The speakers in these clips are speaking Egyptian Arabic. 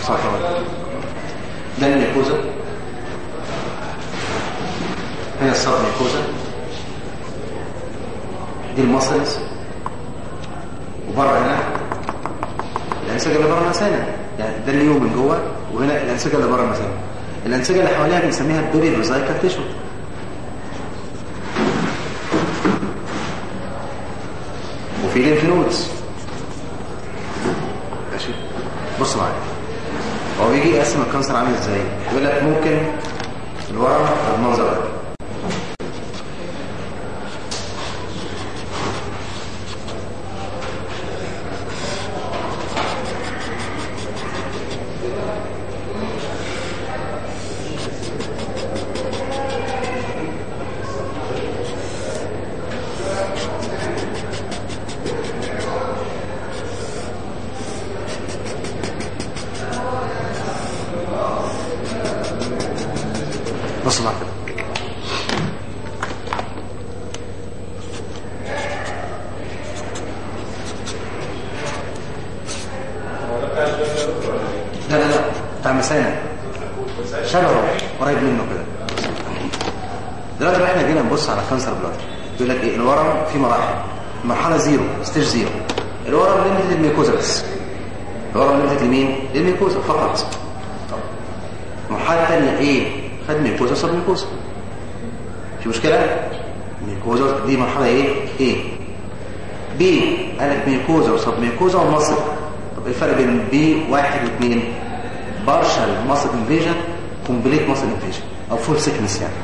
صفر ده الميكوزا هنا الصب ميكوزا دي المصلز وبره هنا الانسجه اللي بره المثانه يعني ده اليوم من جوه وهنا الانسجه اللي بره المثانه الانسجه اللي حواليها بنسميها البيري فيزايكال تيشو وفي لينف نودز ماشي بص معايا هو بيجي يقسم الكانسر عامل ازاي يقول لك ممكن الورم بالمنظر ده بص معايا كده لا لا لا بتاع مسانة شبهه قريب منه كده دلوقتي لو احنا جينا نبص على كانسر بلاد يقول لك ايه الورم في مراحل مرحله زيرو ستيج زيرو الورم ليميتد للميكوزا بس الورم ليميتد لمين للميكوزا فقط المرحله الثانيه ايه خد ميكوزا صاب ميكوزا في مشكله ميكوزا دي مرحله ايه ايه بي قالك ميكوزا وصاب ميكوزا ومصل طب ايه الفرق بين بي واحد واثنين بارشال ماسل انفيجن كومبليت ماسل انفيجن او فول سيكنس يعني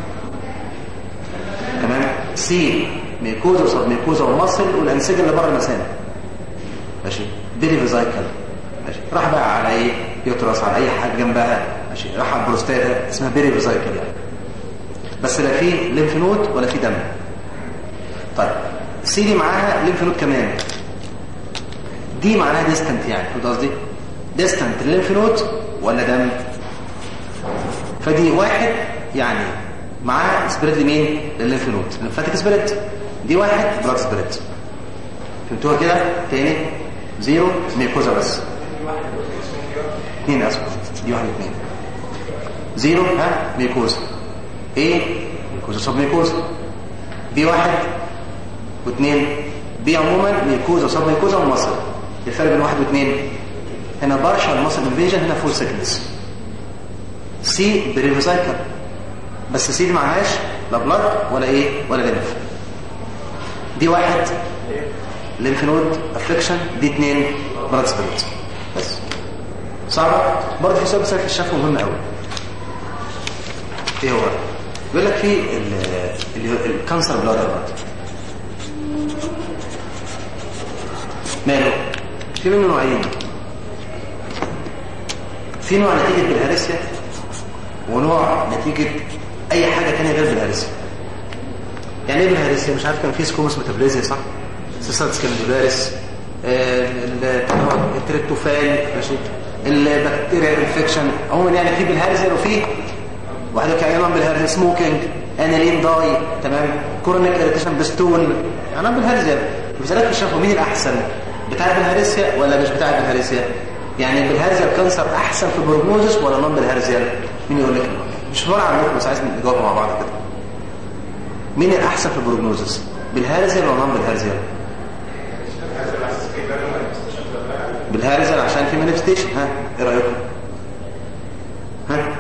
تمام سي ميكوزا وصاب ميكوزا ومصل والانسجه اللي بره المثانه ماشي بيري فيزايكل ماشي راح بقى على ايه يوترس على اي حاجه جنبها ماشي راح على البروستاتا اسمها بيري فيزايكل يعني بس لا في ليمف نود ولا في دم طيب سي دي معاها ليمف نود كمان دي معناها ديستنت يعني فهمت قصدي ديستنت الليمف نود ولا دم فدي واحد يعني معاه سبريد لمين للليمف نود لمفاتيك سبريد دي واحد بلاد سبريد فهمتوها كده تاني زيرو ميكوزا بس اثنين اسف دي واحد اثنين زيرو ها ميكوزا ايه ميكوزا صب ميكوزا بي واحد واثنين بي عموما ميكوزا صب ميكوزا ومصل الفرق بين واحد واثنين هنا بارشال مصل انفيجن هنا فول سيكنس سي بريفيزايكل بس سي دي معهاش لا بلاد ولا ايه ولا ليمف دي واحد ليمف نود افليكشن دي اثنين بلاد سبيريت بس صعبه برضه في سؤال بسالك الشفه مهم قوي ايه هو بيقول لك في الكانسر بلاد برضه ماله في منه نوعين في نوع نتيجة بالهارسيا ونوع نتيجة اي حاجة تانية غير بالهارسيا يعني ايه بالهارسيا مش عارف كان في سكوموس ميتابوليزيا صح سيسات سكندولاريس التريبتوفان ماشي البكتيريا انفكشن عموما يعني في بالهارسيا وفي واحد كان بالهارسيا سموكينج انالين داي تمام كورونيك اريتيشن بستون انا بالهارسيا بسالك الشفه مين الاحسن بتاع بالهارسيا ولا مش بتاع بالهارسيا يعني بالهارسيا الكانسر احسن في البروجنوزس ولا نون بالهارسيا مين يقول لك مش فارق عنكم بس عايز نجاوب مع بعض كده مين الاحسن في البروجنوزس بالهارسيا ولا نون بالهارسيا بالهارسيا عشان في مانيفستيشن ها ايه رايكم ها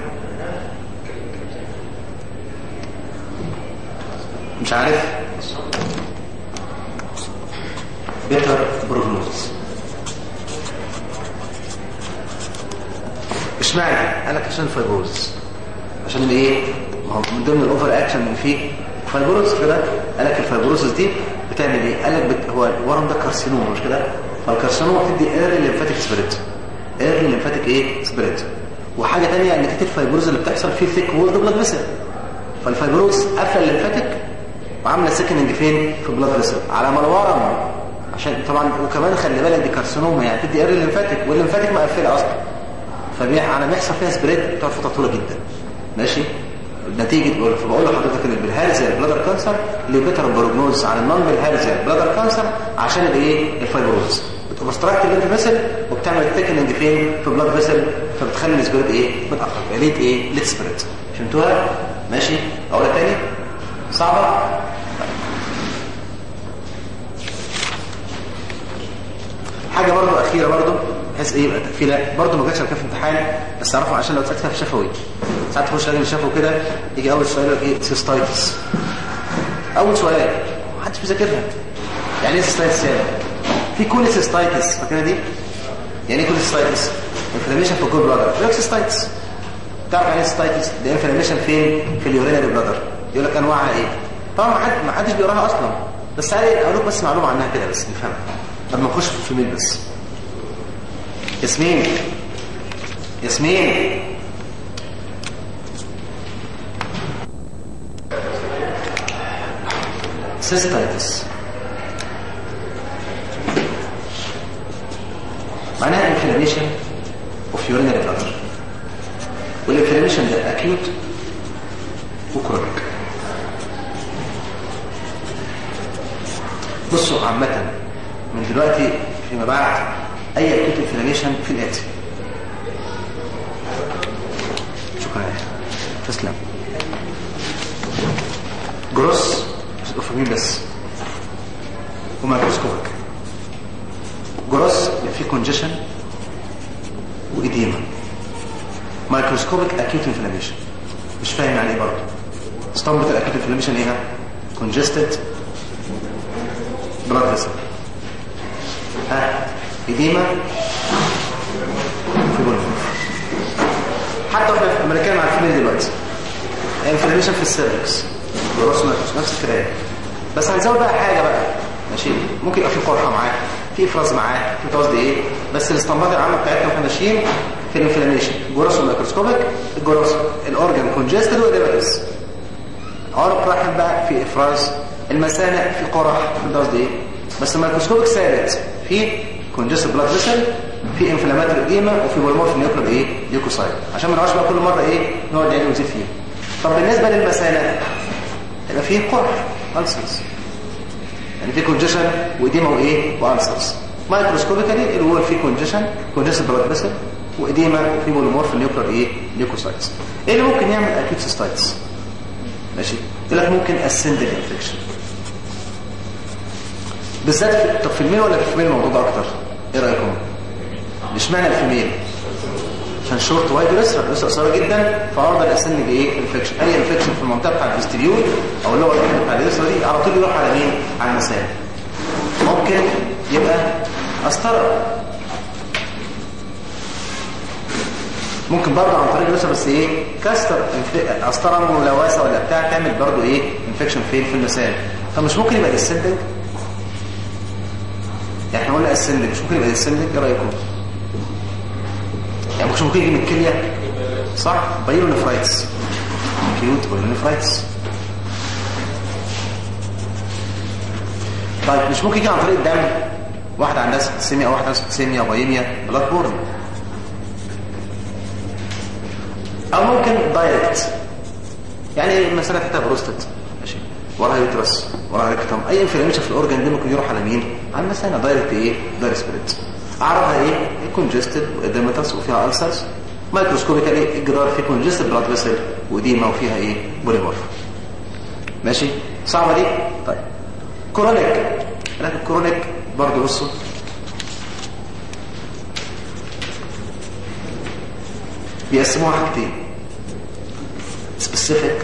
مش عارف better prognosis اشمعنى قال لك عشان الفايبروز عشان الايه ما هو من ضمن الاوفر اكشن اللي فيه فايبروز كده قال لك الفايبروزس دي بتعمل ايه قال لك بت... هو الورم ده كارسينوما مش كده فالكارسينوما بتدي ايرلي ليمفاتيك سبريت ايرلي ليمفاتيك ايه سبريت وحاجه ثانيه ان نتيجه الفايبروز اللي بتحصل فيه ثيك وولد بلاد فيسل فالفايبروز قفل الليمفاتيك وعامله سكننج فين في البلاد فيسل على ما الورم عشان طبعا وكمان خلي بالك دي كارسينوما يعني بتدي ايرلي ليمفاتيك والليمفاتيك مقفله اصلا فبيع على ما يحصل فيها سبريد بتقعد فتره طويله جدا ماشي نتيجه فبقول لحضرتك ان بالهارزيا البلادر كانسر اللي بيتر بروجنوز على النون بالهارزيا البلادر كانسر عشان الايه الفايبروز بتوبستراكت الليمف فيسل وبتعمل تيكننج فين في بلاد فيسل فبتخلي السبيريت ايه متاخر ليت ايه ليت سبيريت فهمتوها ماشي اقولها تاني صعبه حاجه برضو اخيره برضو بحيث ايه يبقى تقفيله برضو ما جاتش في امتحان بس اعرفها عشان لو اتسالت في شفوي ساعات تخش راجل شفوي كده يجي اول سؤال يقول ايه سيستايتس اول سؤال محدش بيذاكرها يعني ايه سيستايتس يعني في كوليسيستايتس فاكرها دي يعني ايه كوليسيستايتس انفلاميشن في الجول بلادر يقول لك سيستايتس تعرف يعني ايه سيستايتس دي انفلاميشن فين في اليورينري بلادر يقول لك انواعها ايه طبعا ما حد ما حدش بيقراها اصلا بس تعالى اقول لك بس معلومه عنها كده بس نفهمها قبل ما نخش في الميل بس ياسمين ياسمين سيستايتس معناها انفلاميشن اوف يورينري بلادر والانفلاميشن ده اكيوت وكرونيك بصوا عامة من دلوقتي فيما بعد اي اكيوت انفلاميشن في الاتي شكرا تسلم جروس اوف مين بس ومايكروسكوبيك جروس في كونجيشن وإديمة مايكروسكوبيك اكيوت انفلاميشن مش فاهم يعني ايه برضه اسطمبة الاكيوت انفلاميشن ايه كونجستد بلاد فيسل ها إديمة في بوليمورف حتى واحنا لما نتكلم عن الفيميل دلوقتي انفلاميشن في السيرفكس جروس مايكروس نفس الكلام بس هنزود بقى حاجة بقى ماشي ممكن يبقى في قرحة معاه في افراز معاه انت قصدي ايه بس الاستنباط العامه بتاعتنا واحنا ماشيين في الانفلاميشن جروس وميكروسكوبيك الجروس الاورجان كونجستد واديباتس عرق رحم بقى في افراز المثانه في قرح انت قصدي ايه بس الميكروسكوبيك ثابت في كونجستد بلاد فيسل في انفلاماتوري اديما وفي بولمور في نيوكلر ايه ليوكوسايت عشان ما نقعدش بقى كل مره ايه نقعد نعيد ونزيد فيه طب بالنسبه للمثانه يبقى فيه قرح ألسنس يعني في كونجيشن وإديمة وإيه وألسرز مايكروسكوبيكالي اللي هو في كونجيشن كونجيشن بلاد فيسل وإديمة وفي بوليمورف نيوكلر إيه ليوكوسايتس إيه اللي ممكن يعمل أكيوت سيستايتس ماشي يقول لك ممكن اسندل انفكشن بالذات في... طب في الميل ولا في الفيميل الموضوع ده اكتر ايه رايكم اشمعنى الفيميل عشان شورت وايد لسه لسه قصيره جدا فاقدر اسند ايه انفكشن اي انفكشن في المنطقه بتاع الفيستيبيول او اللي هو بتاع اليسرى دي على طول يروح على مين على المثانه ممكن يبقى قسطره ممكن برضه عن طريق اليسرى بس ايه كاستر قسطره ملوثه ولا بتاع تعمل برضه ايه انفكشن فين في المثانه طب مش ممكن يبقى ديسندنج يعني احنا قلنا اسندنج مش ممكن يبقى ديسندنج ايه رايكم يعني مش ممكن يجي من الكليه صح بايلونيفرايتس كيوت بايلونيفرايتس طيب مش ممكن يجي عن طريق الدم واحده عندها سبتسيميا او واحده عندها سبتسيميا بايميا بلاد بورن او ممكن دايركت يعني مثلا تحتها بروستات ماشي وراها يوترس وراها ريكتوم اي انفلاميشن في الاورجن دي ممكن يروح على مين على المثانه دايركت ايه دايركت سبريت اعرفها ايه كونجستد واديماتس وفيها ألسرز مايكروسكوبيكالي الجدار فيه كونجستد بلاد فيسل وديما وفيها ايه بوليمورف ماشي صعبه دي طيب كورونيك لكن الكورونيك برضه بصوا بيقسموها حاجتين سبيسيفيك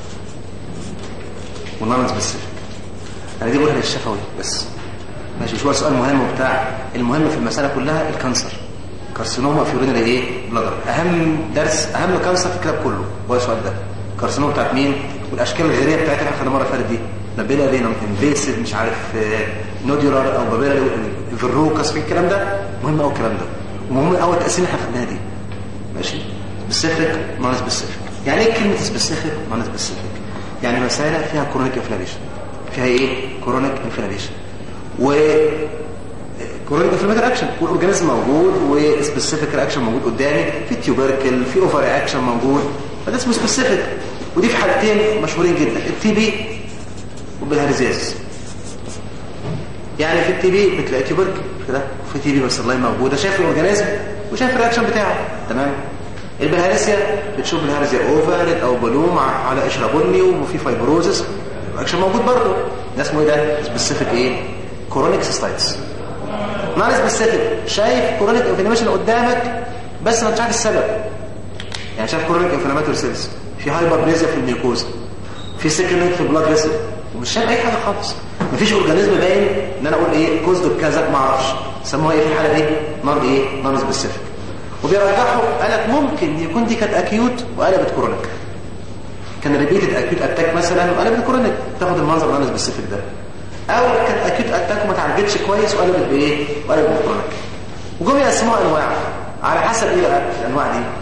ونون سبيسيفيك انا دي بقولها للشفوي بس ماشي شو سؤال مهم وبتاع المهم في المسألة كلها الكانسر كارسينوما في يورينري ايه بلادر اهم درس اهم كانسر في الكتاب كله هو السؤال ده كارسينوما بتاعت مين والاشكال الغيريه بتاعتها اللي احنا المره اللي فاتت دي بابيلا رينم انفيسيف مش عارف نوديولار او بابيلا فيروكاس في الكلام ده مهم قوي الكلام ده ومهم قوي التقسيم اللي احنا خدناها دي ماشي سبيسيفيك نون سبيسيفيك يعني ايه كلمه سبيسيفيك نون سبيسيفيك يعني مساله فيها كرونيك انفلاميشن فيها ايه كرونيك انفلاميشن و كورونيك انفلاماتوري اكشن والاورجانيزم موجود وسبيسيفيك رياكشن موجود قدامي في تيوبركل في اوفر رياكشن موجود فده اسمه سبيسيفيك ودي في حالتين مشهورين جدا التي بي وبالهرزيز يعني في التي بي بتلاقي تيوبركل كده وفي تي بي بس الله موجوده شايف الاورجانيزم وشايف الرياكشن بتاعه تمام البلهارسيا بتشوف بالهارسيا اوفرد او بلوم على قشره بني وفي فايبروزس الرياكشن موجود برضه ده اسمه ايه ده سبيسيفيك ايه كورونيك سيستايتس نون سبيسيفيك شايف كورونيك انفلاميشن قدامك بس ما انتش عارف السبب يعني شايف كورونيك انفلاماتوري سيلز في هايبربليزيا في الميوكوزا في سيكرينيك في البلاد فيسل ومش شايف اي حاجه خالص مفيش اورجانيزم باين ان انا اقول ايه كوزد بكذا ما اعرفش سموها ايه في الحاله دي نون ايه نون سبيسيفيك وبيرجحوا قالك ممكن يكون دي كانت اكيوت وقلبت كورونيك كان ريبيتد اكيوت اتاك مثلا وقلبت كورونيك تاخد المنظر نون سبيسيفيك ده او كانت اكيوت اتاك وما تعالجتش كويس وقلبت بايه وقلبت بكورونيك وجم يقسموها انواع على حسب ايه بقى الانواع دي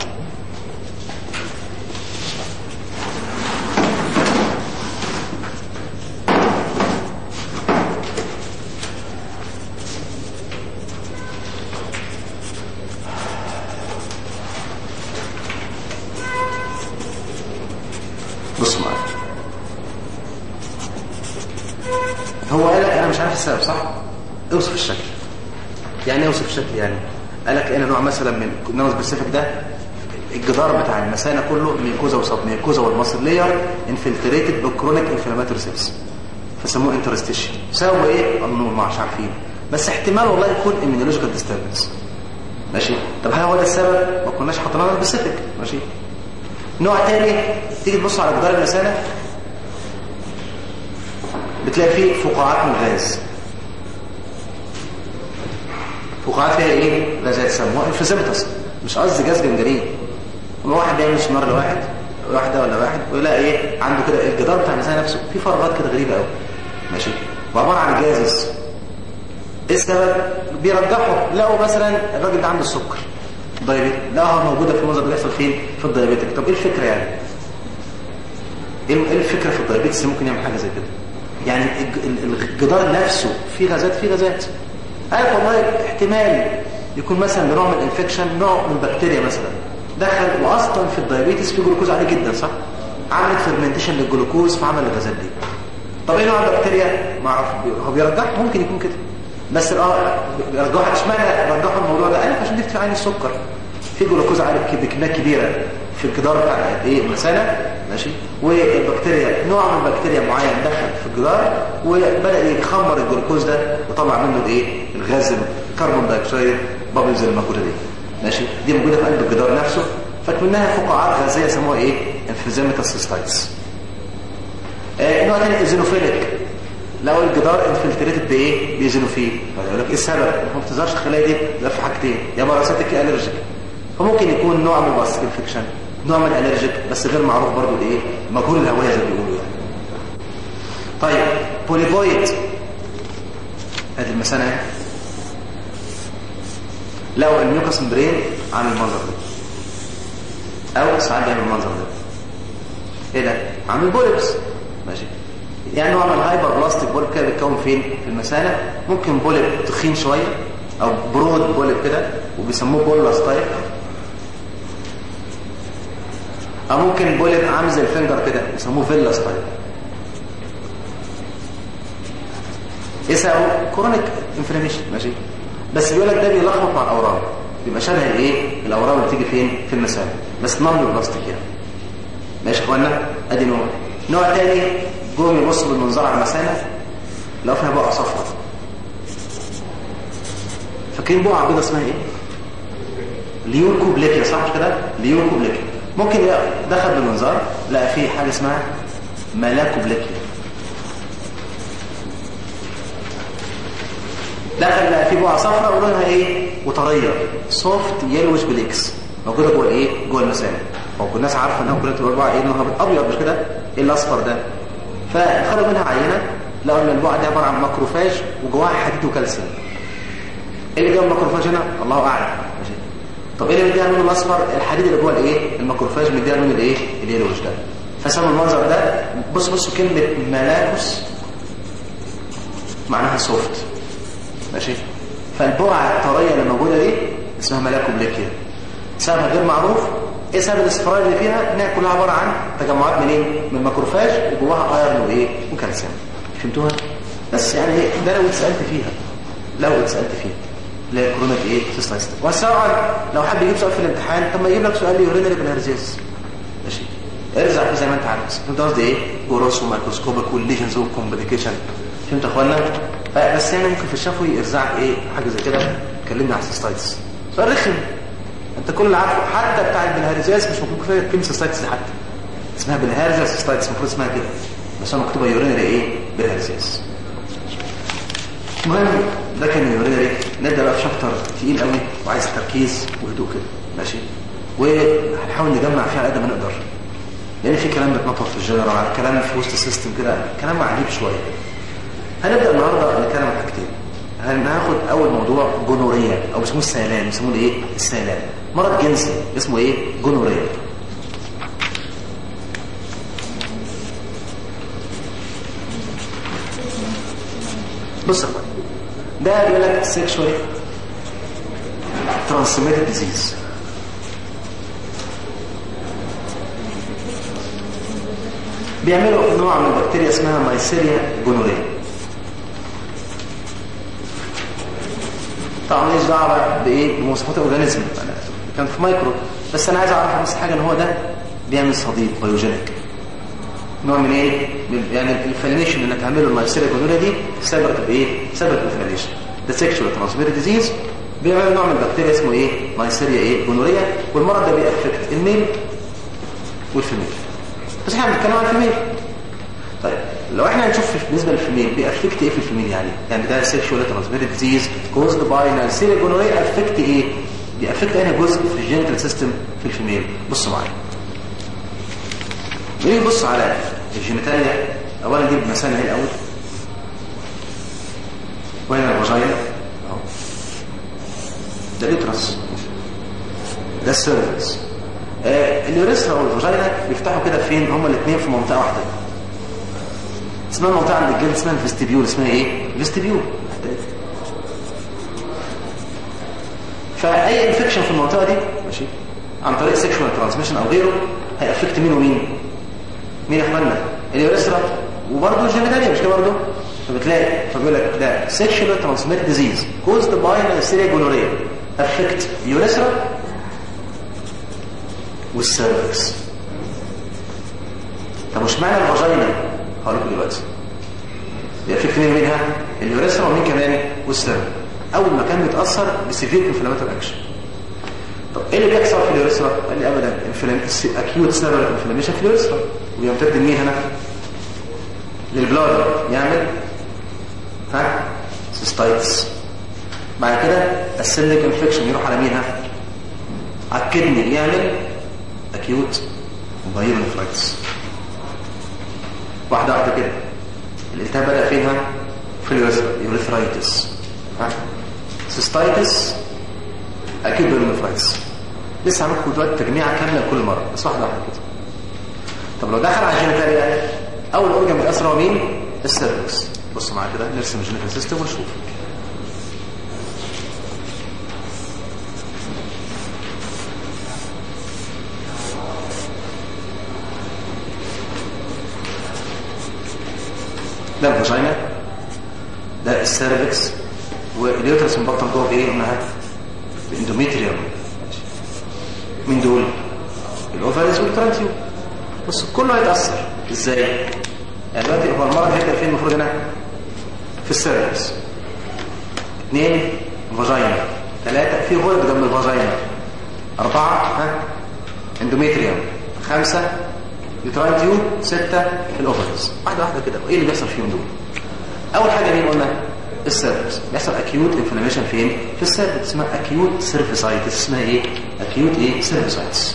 بص معايا هو قال لك انا مش عارف السبب صح اوصف الشكل يعني ايه اوصف الشكل يعني قال لك انا نوع مثلا من النوع سبيسيفيك ده الجدار بتاع المثانه كله ميكوزا وسب ميكوزا والمصل لير انفلتريتد بالكرونيك انفلاماتوري سيلز فسموه انترستيشن سببه ايه النور ما عارفين بس احتمال والله يكون immunological disturbance ماشي طب هل هو ده السبب ما كناش حاطين له سبيسيفيك ماشي نوع تاني تيجي تبص على جدار المثانه بتلاقي فيه فقاعات من الغاز فقاعات فيها ايه غازات سموها انفيزيمتس مش قصدي جاز جنجرين واحد بيعمل سونار لواحد واحده ولا واحد ويلاقي ايه عنده كده الجدار بتاع المثانه نفسه فيه فراغات كده غريبه قوي ماشي وعباره عن جازز ايه السبب بيرجحوا لقوا مثلا الراجل ده عنده السكر دايبيت لقاها موجوده في المنظر ده بيحصل فين في الدايبيتك طب ايه الفكره يعني ايه الفكره في الدايبيتس ممكن يعمل حاجه زي كده يعني الجدار نفسه فيه غازات فيه غازات قال والله احتمال يكون مثلا نوع من الانفكشن نوع من البكتيريا مثلا دخل واصلا في الدايبيتس في جلوكوز عالي جدا صح عملت فيرمنتيشن للجلوكوز فعمل الغازات دي طب ايه نوع البكتيريا ما اعرف هو بيرجح ممكن يكون كده بس اه رجحوا اشمعنى رجحوا الموضوع ده قال عشان دي عين السكر في جلوكوز عالي بكميات كبيره في الجدار بتاع ايه المثانه ماشي والبكتيريا نوع من بكتيريا معين دخل في الجدار وبدا يخمر الجلوكوز ده وطلع منه الايه الغاز الكربون دايوكسيد بابلز الموجوده دي ماشي دي موجوده في قلب الجدار نفسه فكمنها فقاعات غازيه يسموها ايه انفيزيماتس سيستايتس آه نوع ثاني ايزينوفيليك لو الجدار انفلتريتد بايه بيزينوفيل فيقول لك ايه السبب ما بتظهرش الخلايا دي ده في حاجتين يا باراسيتك يا الرجيك فممكن يكون نوع من الباستيك انفكشن نوع من الالرجيك بس غير معروف برضو الايه مجهول الهويه زي ما بيقولوا يعني طيب بوليفويد ادي المثانه اهي لو الميوكاس مبرين عامل المنظر ده او ساعات بيعمل المنظر ده ايه ده عامل بوليبس ماشي يعني نوع من الهايبر بلاستيك بوليب كده بيتكون فين في المثانه ممكن بوليب تخين شويه او برود بوليب كده وبيسموه بولاس تايب او ممكن بوليب عامل زي الفنجر كده بيسموه فيلاس تايب ايه سببه كرونيك انفلاميشن ماشي بس بيقول لك ده بيلخبط مع الاورام بيبقى شبه الايه الاورام اللي بتيجي فين في المثانه بس نون بلاستيك يعني ماشي يا اخوانا ادي نوع نوع تاني جم يبصوا بالمنظار على المثانه لو فيها بقعه صفراء فاكرين بقعه بيضاء اسمها ايه ليوكوبليكيا صح مش كده ليوكوبليكيا ممكن دخل بالمنظار لقى فيه حاجه اسمها ملاكوبليكيا دخل لقى فيه بقعه صفراء ولونها ايه وطريه سوفت يلوش بليكس موجوده جوه الايه جوه المثانه هو كل الناس عارفه انها كلها بتبقى بقعه ايه لونها ابيض مش كده ايه الاصفر ده فخدوا منها عينه لقوا ان البقعه دي عباره عن ماكروفاج وجواها حديد وكالسيوم ايه اللي جوه الماكروفاج هنا الله اعلم ماشي طب ايه اللي مديها اللون الاصفر الحديد اللي جوه الايه الماكروفاج مديها اللون الايه اليلوش ده فسموا المنظر ده بص بصوا كلمه ملاكوس معناها سوفت ماشي فالبقعه الطريه اللي موجوده دي اسمها ملاكوبليكيا سببها غير معروف ايه سبب الاصفرار اللي فيها انها كلها عباره عن تجمعات منين من ماكروفاج وجواها ايرون وايه وكالسيوم فهمتوها بس يعني ايه ده لو اتسالت فيها لو اتسالت فيها اللي هي كورونا ايه سيستايتس وسواء لو حد يجيب سؤال في الامتحان طب ما يجيب لك سؤال يورينري بالهرزيز ماشي ارجع فيه زي ما انت عارف فهمت قصدي ايه جروس ومايكروسكوبك والليجنز والكومبليكيشن فهمت يا اخوانا بس يعني ممكن في الشفوي يرزعك ايه حاجه زي كده كلمني على السيستايتس سؤال رخم انت كل اللي عارفه حتى بتاع البلهارزياس مش مكتوب فيها كلمه سيستايتس دي حتى اسمها بالهارزياس سيستايتس المفروض اسمها كده بس انا مكتوبه يورينري ايه بالهارزياس المهم ده كان يورينري نبدا بقى في شابتر تقيل قوي وعايز تركيز وهدوء كده ماشي وهنحاول نجمع فيها على قد ما نقدر لان في كلام بيتنطط في الجنرال كلام في وسط السيستم كده كلام عجيب شويه هنبدا النهارده نتكلم عن حاجتين هناخد اول موضوع جونوريا او بيسموه السيلان بيسموه ايه السيلان مرض جنسي اسمه ايه جونوريا بص ده بيقول لك sexually transmitted disease بيعملوا نوع من البكتيريا اسمها مايسيريا جونوريا طبعا ماليش دعوه بايه بمواصفات الاورجانيزم انا كان في مايكرو بس انا عايز اعرف بس حاجه ان هو ده بيعمل صديد بيوجينيك نوع من ايه يعني الانفلاميشن اللي هتعمله المايسيريا جونوريا دي سبب بايه سبب الانفلاميشن ده سيكشوال ترانسميتد ديزيز بيعمل نوع من البكتيريا اسمه ايه مايسيريا ايه جونوريا والمرض ده بيأفكت الميل والفيميل بس احنا بنتكلم عن الفيميل طيب لو احنا هنشوف بالنسبه للفيميل بيأفكت ايه في الفيميل يعني يعني ده سيكشوال ترانسميتد ديزيز كوزد باي مايسيريا جونوريا افكت ايه بيأفكت انهي جزء في الجينيتال سيستم في الفيميل بصوا معايا نيجي نبص على الجينيتاليا اولا نجيب مثال اهي الاول وهنا الفاجينا اهو ده اليوترس ده السيرفكس آه اليوريثرا والفاجينا بيفتحوا كده فين هما الاثنين في منطقه واحده اسمها المنطقه عند الجلد اسمها الفيستيبيول اسمها ايه الفيستيبيول فاي انفكشن في المنطقه دي ماشي عن طريق سيكشوال ترانسميشن او غيره هيأفكت مين ومين مين يا اخوانا اليوريثرا وبرضه الجينيتاليا مش كده برضه فبتلاقي فبيقول لك ده sexually transmitted disease caused by Neisseria gonorrhea affect urethra والسيرفكس طب وش معنى الفاجينا هقول لكم دلوقتي بيأفكت مين منها اليوريثرا ومين كمان والسيرفكس اول مكان بيتاثر بسيفير انفلاماتوري اكشن طب ايه اللي بيحصل في اليوريثرا قال لي ابدا اكيوت سيرفر انفلاميشن في اليوريثرا ويمتد لمين هنا للبلاد يعمل ها سيستايتس بعد كده السيلك انفكشن يروح على مين ها على الكدني يعمل اكيوت بايرونفرايتس واحده واحده كده الالتهاب بدا فين ها في اليوريثرا يوريثرايتس ها سيستايتس اكيد بايرونفرايتس لسه هعمل لكم دلوقتي تجميعه كامله كل مره بس واحده واحده كده طب لو دخل على الجينيتاليا اول اورجن بيتاثر هو مين السيرفكس بصوا معايا كده نرسم الجينيتال سيستم ونشوف ده الفاجينا ده السيرفكس واليوترس مبطل جوه بايه قلنا الاندوميتريوم مين دول الاوفريز والترانتيو بص كله هيتاثر ازاي يعني دلوقتي هو المرض هيبدا فين المفروض هنا في السيرفكس اثنين فاجينا ثلاثة في غرب جنب الفاجينا أربعة ها اندوميتريوم خمسة يوتراين تيوب ستة في الأوفرز واحدة واحدة كده وإيه اللي بيحصل فيهم دول أول حاجة مين قلنا السيرفكس بيحصل أكيوت انفلاميشن فين في السيرفكس اسمها أكيوت سيرفيسايتس اسمها إيه أكيوت إيه سيرفيسايتس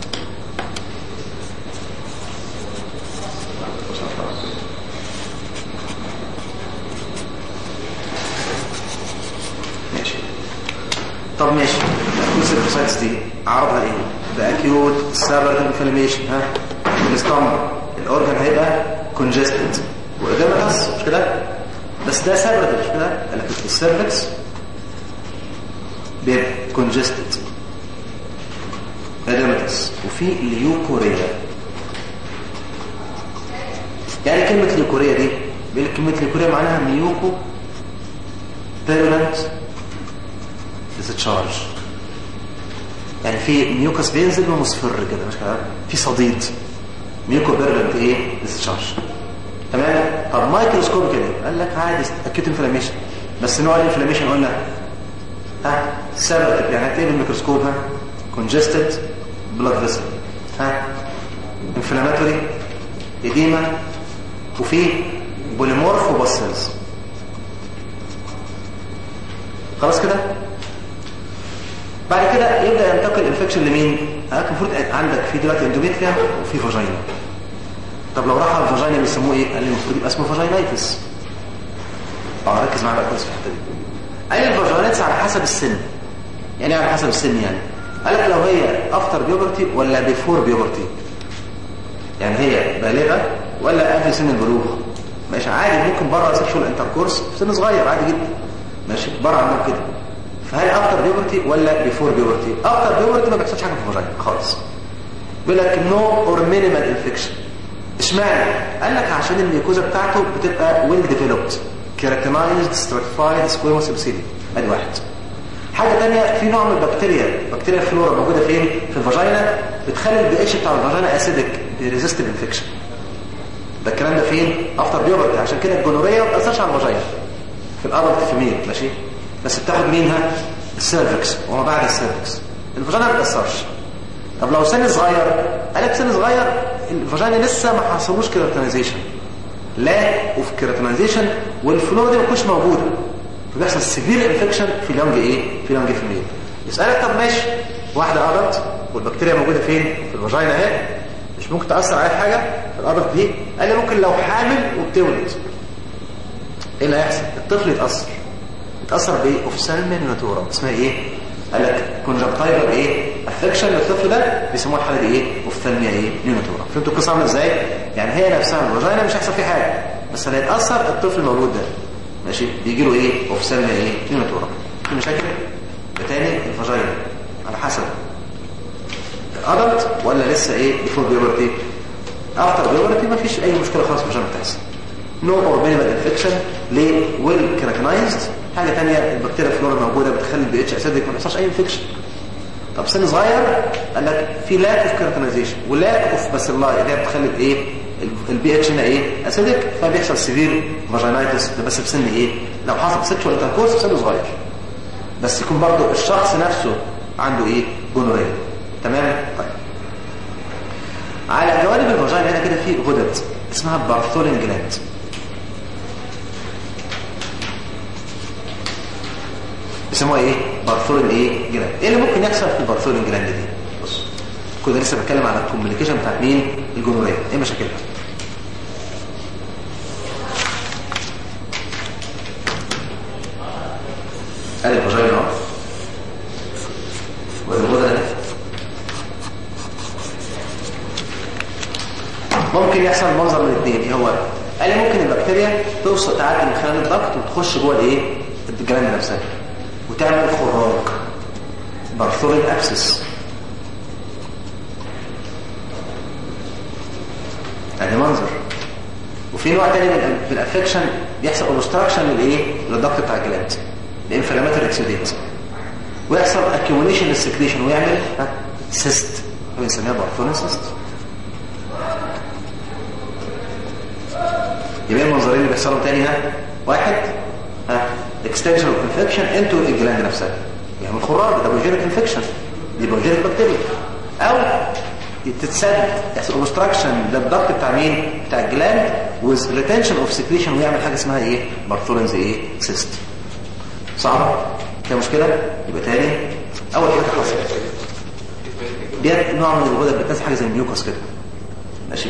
ماشي طب ماشي الاكيوت سيرفيسايتس دي اعرضها ايه ده اكيوت سيرفر انفلاميشن ها الاستومك الاورجن هيبقى كونجستد وقدامك بس مش كده بس ده سبب مش كده قال لك السيرفكس بيبقى كونجستد اديمتس وفي ليوكوريا يعني كلمة ليوكوريا دي كلمة ليوكوريا معناها ميوكو بيرولنت ديسشارج يعني في ميوكس بينزل ومصفر كده مش كده في صديد ميوكو بيرلنت ايه ديسشارج تمام طب مايكروسكوب كده قال لك عادي اكيوت انفلاميشن بس نوع الانفلاميشن قلنا ها سبب يعني هتلاقي بالميكروسكوب ها كونجستد بلاد فيسل ها انفلاماتوري اديما وفي بوليمورف وباسلز خلاص كده بعد كده يبدا ينتقل الانفكشن لمين المفروض عندك في دلوقتي اندوميتريا وفي فاجينا طب لو راح على الفاجينا بيسموه ايه قال لي المفروض يبقى اسمه فاجينايتس اه ركز معايا بقى كويس في الحته دي قال لي الفاجينايتس على حسب السن يعني على حسب السن يعني قال لك لو هي افتر بيوبرتي ولا بيفور بيوبرتي يعني هي بالغه ولا قبل سن البلوغ ماشي عادي ممكن بره سيكشوال انتركورس في سن صغير عادي جدا ماشي بره عندهم كده فهل افتر بيوبرتي ولا بيفور بيوبرتي افتر بيوبرتي ما بيحصلش حاجه في الفاجينا خالص بيقول لك نو اور مينيمال انفكشن اشمعنى قال لك عشان الميكوزا بتاعته بتبقى ويل ديفلوبد كيراتينايزد ستراتيفايد سكويموس ابسيلي ادي واحد حاجه ثانيه في نوع من البكتيريا بكتيريا فلورا موجوده فين في الفاجينا بتخلي البي اتش بتاع الفاجينا اسيدك ريزيستنت انفكشن ده الكلام ده فين افتر بيوبرتي عشان كده الجونوريا ما بتاثرش على الفاجينا في الادلت فيميل ماشي بس بتاخد مينها السيرفكس وما بعد السيرفكس الفاجينا ما بتاثرش طب لو سن صغير قالك سن صغير الفاجينا لسه ما حصلوش كيراتينايزيشن لا وفي كيراتينايزيشن والفلورا دي ما تكونش موجوده فبيحصل سيفير انفكشن في اليونج ايه في اليونج فيميل يسالك طب ماشي واحده ادلت والبكتيريا موجوده فين في الفاجينا اهي مش ممكن تاثر عليها حاجه في الادلت دي قال لي ممكن لو حامل وبتولد ايه اللي هيحصل الطفل يتاثر يتاثر بايه اوفسالميا ناتورا اسمها ايه قال لك كونجكتيفال ايه افكشن للطفل ده بيسموها الحاله دي ايه اوفثالميا ايه نيوناتورا فهمتوا القصه عامله ازاي يعني هي نفسها الفاجينا مش هيحصل فيها حاجه بس اللي هيتاثر الطفل المولود ده ماشي بيجي له ايه اوفثالميا ايه نيوناتورا في مشاكل بتاني الفاجينا على حسب ادلت ولا لسه ايه بيفور بيورتي افتر بيورتي ما فيش اي مشكله خالص مش بتحصل نو اور مينيمال انفكشن ليه ويل كراكنايزد حاجه ثانيه البكتيريا فلورا موجوده بتخلي البي اتش اسيدك ما بيحصلش اي انفكشن طب سن صغير قال لك في لاك اوف كراكنايزيشن ولاك اوف باسيلاي اللي هي بتخلي ايه البي اتش هنا ايه اسيدك فبيحصل سيفير فاجينايتس ده بس في سن ايه لو حصل سيكشوال انتركورس في سن صغير بس يكون برضه الشخص نفسه عنده ايه جونوريا تمام طيب على جوانب الفاجينا هنا كده في غدد اسمها بارثولين جلاند بيسموها ايه بارثولين ايه جلاند ايه اللي ممكن يحصل في البارثولين جلاند دي بص كنت لسه بتكلم على الكوميونيكيشن بتاعت مين الجونوريا ايه مشاكلها ادي الفاجينا اهو وادي الغدد اهي ممكن يحصل منظر من الاثنين ايه هو قال لي ممكن البكتيريا توصل تعدي من خلال الضغط وتخش جوه الايه الجلاند نفسها وتعمل خراج بارثولين ابسس ادي منظر وفي نوع تاني من الافكشن بيحصل اوبستراكشن للايه للضغط بتاع الجلاند الانفلاماتوري اكسيديت ويحصل اكيوميليشن للسكريشن ويعمل سيست بنسميها بارثولين سيست يبقى المنظرين اللي بيحصلوا تاني ها واحد ها اكستنشن اوف انفكشن انتو الجلاند نفسها يعني الخراج ده بيوجينيك انفكشن دي بيوجينيك بكتيريا او تتسد يحصل اوبستراكشن للضغط بتاع مين بتاع الجلاند ويز ريتنشن اوف سكريشن ويعمل حاجه اسمها ايه بارثولينز ايه سيست صعبه فيها مشكله يبقى تاني اول حاجه حصلت ديت نوع من الغدد بتنزل حاجه زي الميوكوس كده ماشي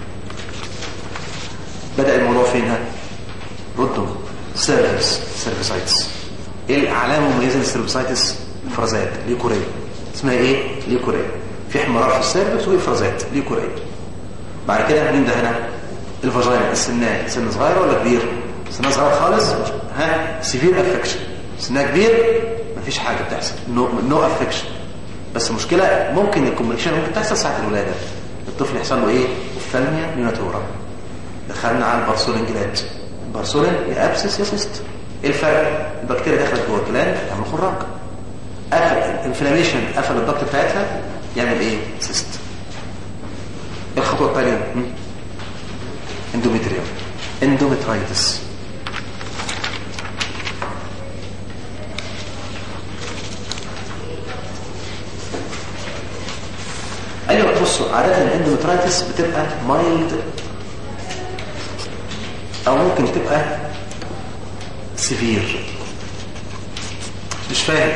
بدأ الموضوع فين ها ردوا سيرفس سيرفيسايتس ايه العلامه المميزه للسيرفيسايتس الفرازات ليكوريا اسمها ايه ليكوريا في احمرار في السيرفس وافرازات ليكوريا بعد كده مين ده هنا الفاجينا السنان سن صغير ولا كبير سنها صغير خالص ها سيفير افكشن سنها كبير مفيش حاجه بتحصل نو نو افكشن بس مشكله ممكن الكومبليكيشن ممكن تحصل ساعه الولاده الطفل يحصل له ايه اوفثالميا نيوناتورا دخلنا على البارسولين جلاند البارسولين يا ابسس يا سيست ايه الفرق البكتيريا دخلت جوه الجلاند تعمل خراج قفل انفلاميشن قفل الضغط بتاعتها يعمل ايه سيست الخطوه الثانيه اندوميتريوم اندوميترايتس ايوه بصوا عاده الاندوميترايتس بتبقى مايلد او ممكن تبقى سيفير مش فاهم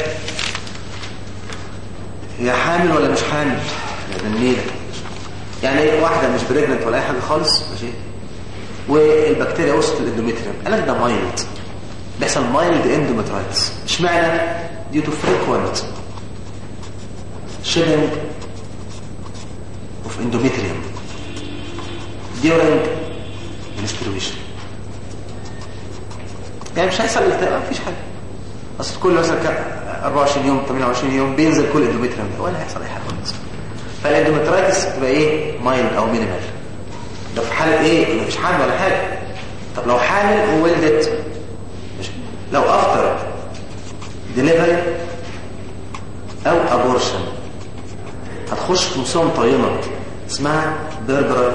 هي حامل ولا مش حامل يا النيلة يعني ايه واحدة مش بريجننت ولا اي حاجة خالص ماشي والبكتيريا وصلت للاندوميتريوم قال لك ده مايلد بيحصل مايلد اندوميترايتس اشمعنى due to frequent shedding of endometrium during menstruation يعني مش هيحصل التهاب مفيش حاجه اصل كل مثلا 24 يوم 28 يوم بينزل كل اندوميتريوم ده ولا هيحصل اي حاجه خالص فالاندوميترايتس تبقى ايه مايلد او مينيمال ده في حاله ايه مفيش حامل ولا حاجه طب لو حامل وولدت مش لو افتر ديليفري او ابورشن هتخش في مصيبه طينه اسمها بيربرال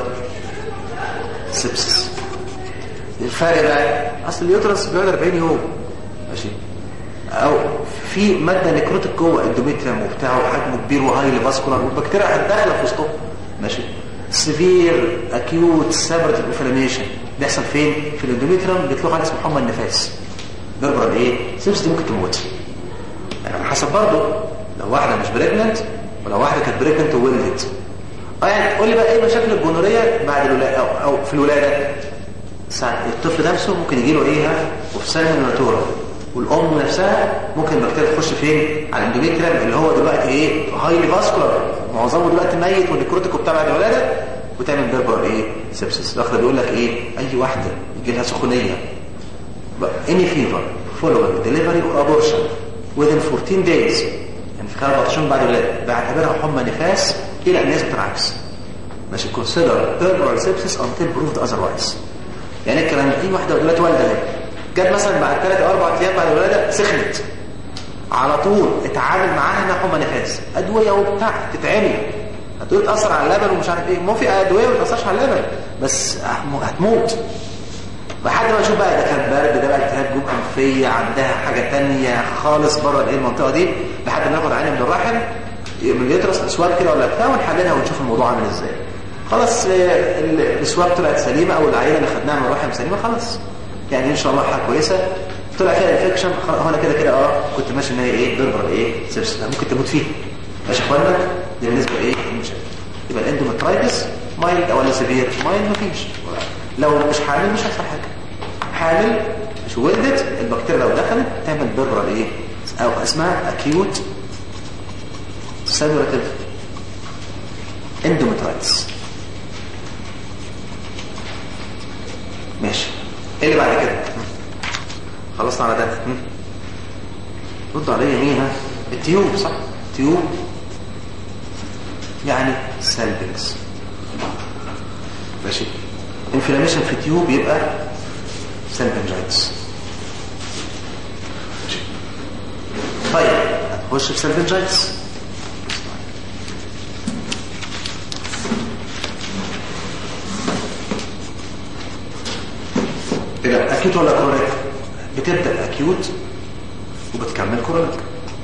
سيبسس الفرق بقى اصل اليوترس بيقعد 40 يوم ماشي او في ماده نكروتيك جوه اندوميتريوم وبتاعه وحجمه كبير وهايلي فاسكولار والبكتيريا هتدخل في وسطه ماشي سيفير اكيوت سابرت انفلاميشن بيحصل فين في الاندوميتريوم بيطلقوا عليه اسمه حمى النفاس بيربرال ايه سيبس دي ممكن تموت يعني على حسب برضه لو واحده مش بريجننت ولو واحده كانت بريجننت وولدت اه يعني قول لي بقى ايه مشاكل الجونوريه بعد الولاده أو, او في الولاده ساعة الطفل نفسه ممكن يجي له ايه ها وفسان الناتورا والام نفسها ممكن البكتيريا تخش فين على الاندوميتريوم اللي هو دلوقتي ايه هايلي فاسكولار معظمه دلوقتي ميت والنكروتيك وبتاع بعد الولاده وتعمل بيربر ايه سيبسس الاخر بيقول لك ايه اي واحده يجي لها سخونيه any fever following delivery or abortion within 14 days يعني في خلال 14 بعد الولاده بعتبرها حمى نفاس الى ان يثبت العكس ماشي consider puerperal sepsis until proved otherwise يعني الكلام اي واحده دلوقتي والده اهي جت مثلا بعد 3 او 4 ايام بعد الولاده سخنت على طول اتعامل معاها انها حمى نفاس ادويه وبتاع تتعمل هتقول تاثر على اللبن ومش عارف ايه ما في ادويه ما تاثرش على اللبن بس هتموت لحد ما نشوف بقى ده كان برد ده بقى التهاب جوب انفيه عندها حاجه ثانيه خالص بره الايه المنطقه دي لحد ما ناخد عينه من الرحم من اليوترس اسواب كده ولا بتاع ونحللها ونشوف الموضوع عامل ازاي خلاص الاسواب طلعت سليمه او العينه اللي خدناها من الرحم سليمه خلاص يعني ان شاء الله حاجه كويسه طلع فيها انفكشن هو انا كده كده اه كنت ماشي ان هي ايه بيربر ايه سيبس ممكن تموت فيها ماشي يا اخوانا دي بالنسبه ايه المشاكل يبقى الاندومترايتس مايلد ولا سيفير مايلد مفيش لو مش حامل مش هيحصل حاجه حامل مش ولدت البكتيريا لو دخلت تعمل بيربر ايه او اسمها اكيوت سيلولاتيف اندومترايتس ماشي ايه اللي بعد كده خلصنا على ده رد عليا مين ها التيوب صح تيوب يعني سالبنجز ماشي انفلاميشن في تيوب يبقى سالبنجايتس طيب هتخش في سالبنجايتس إذا أكيوت ولا كرونيك بتبدأ أكيوت وبتكمل كرونيك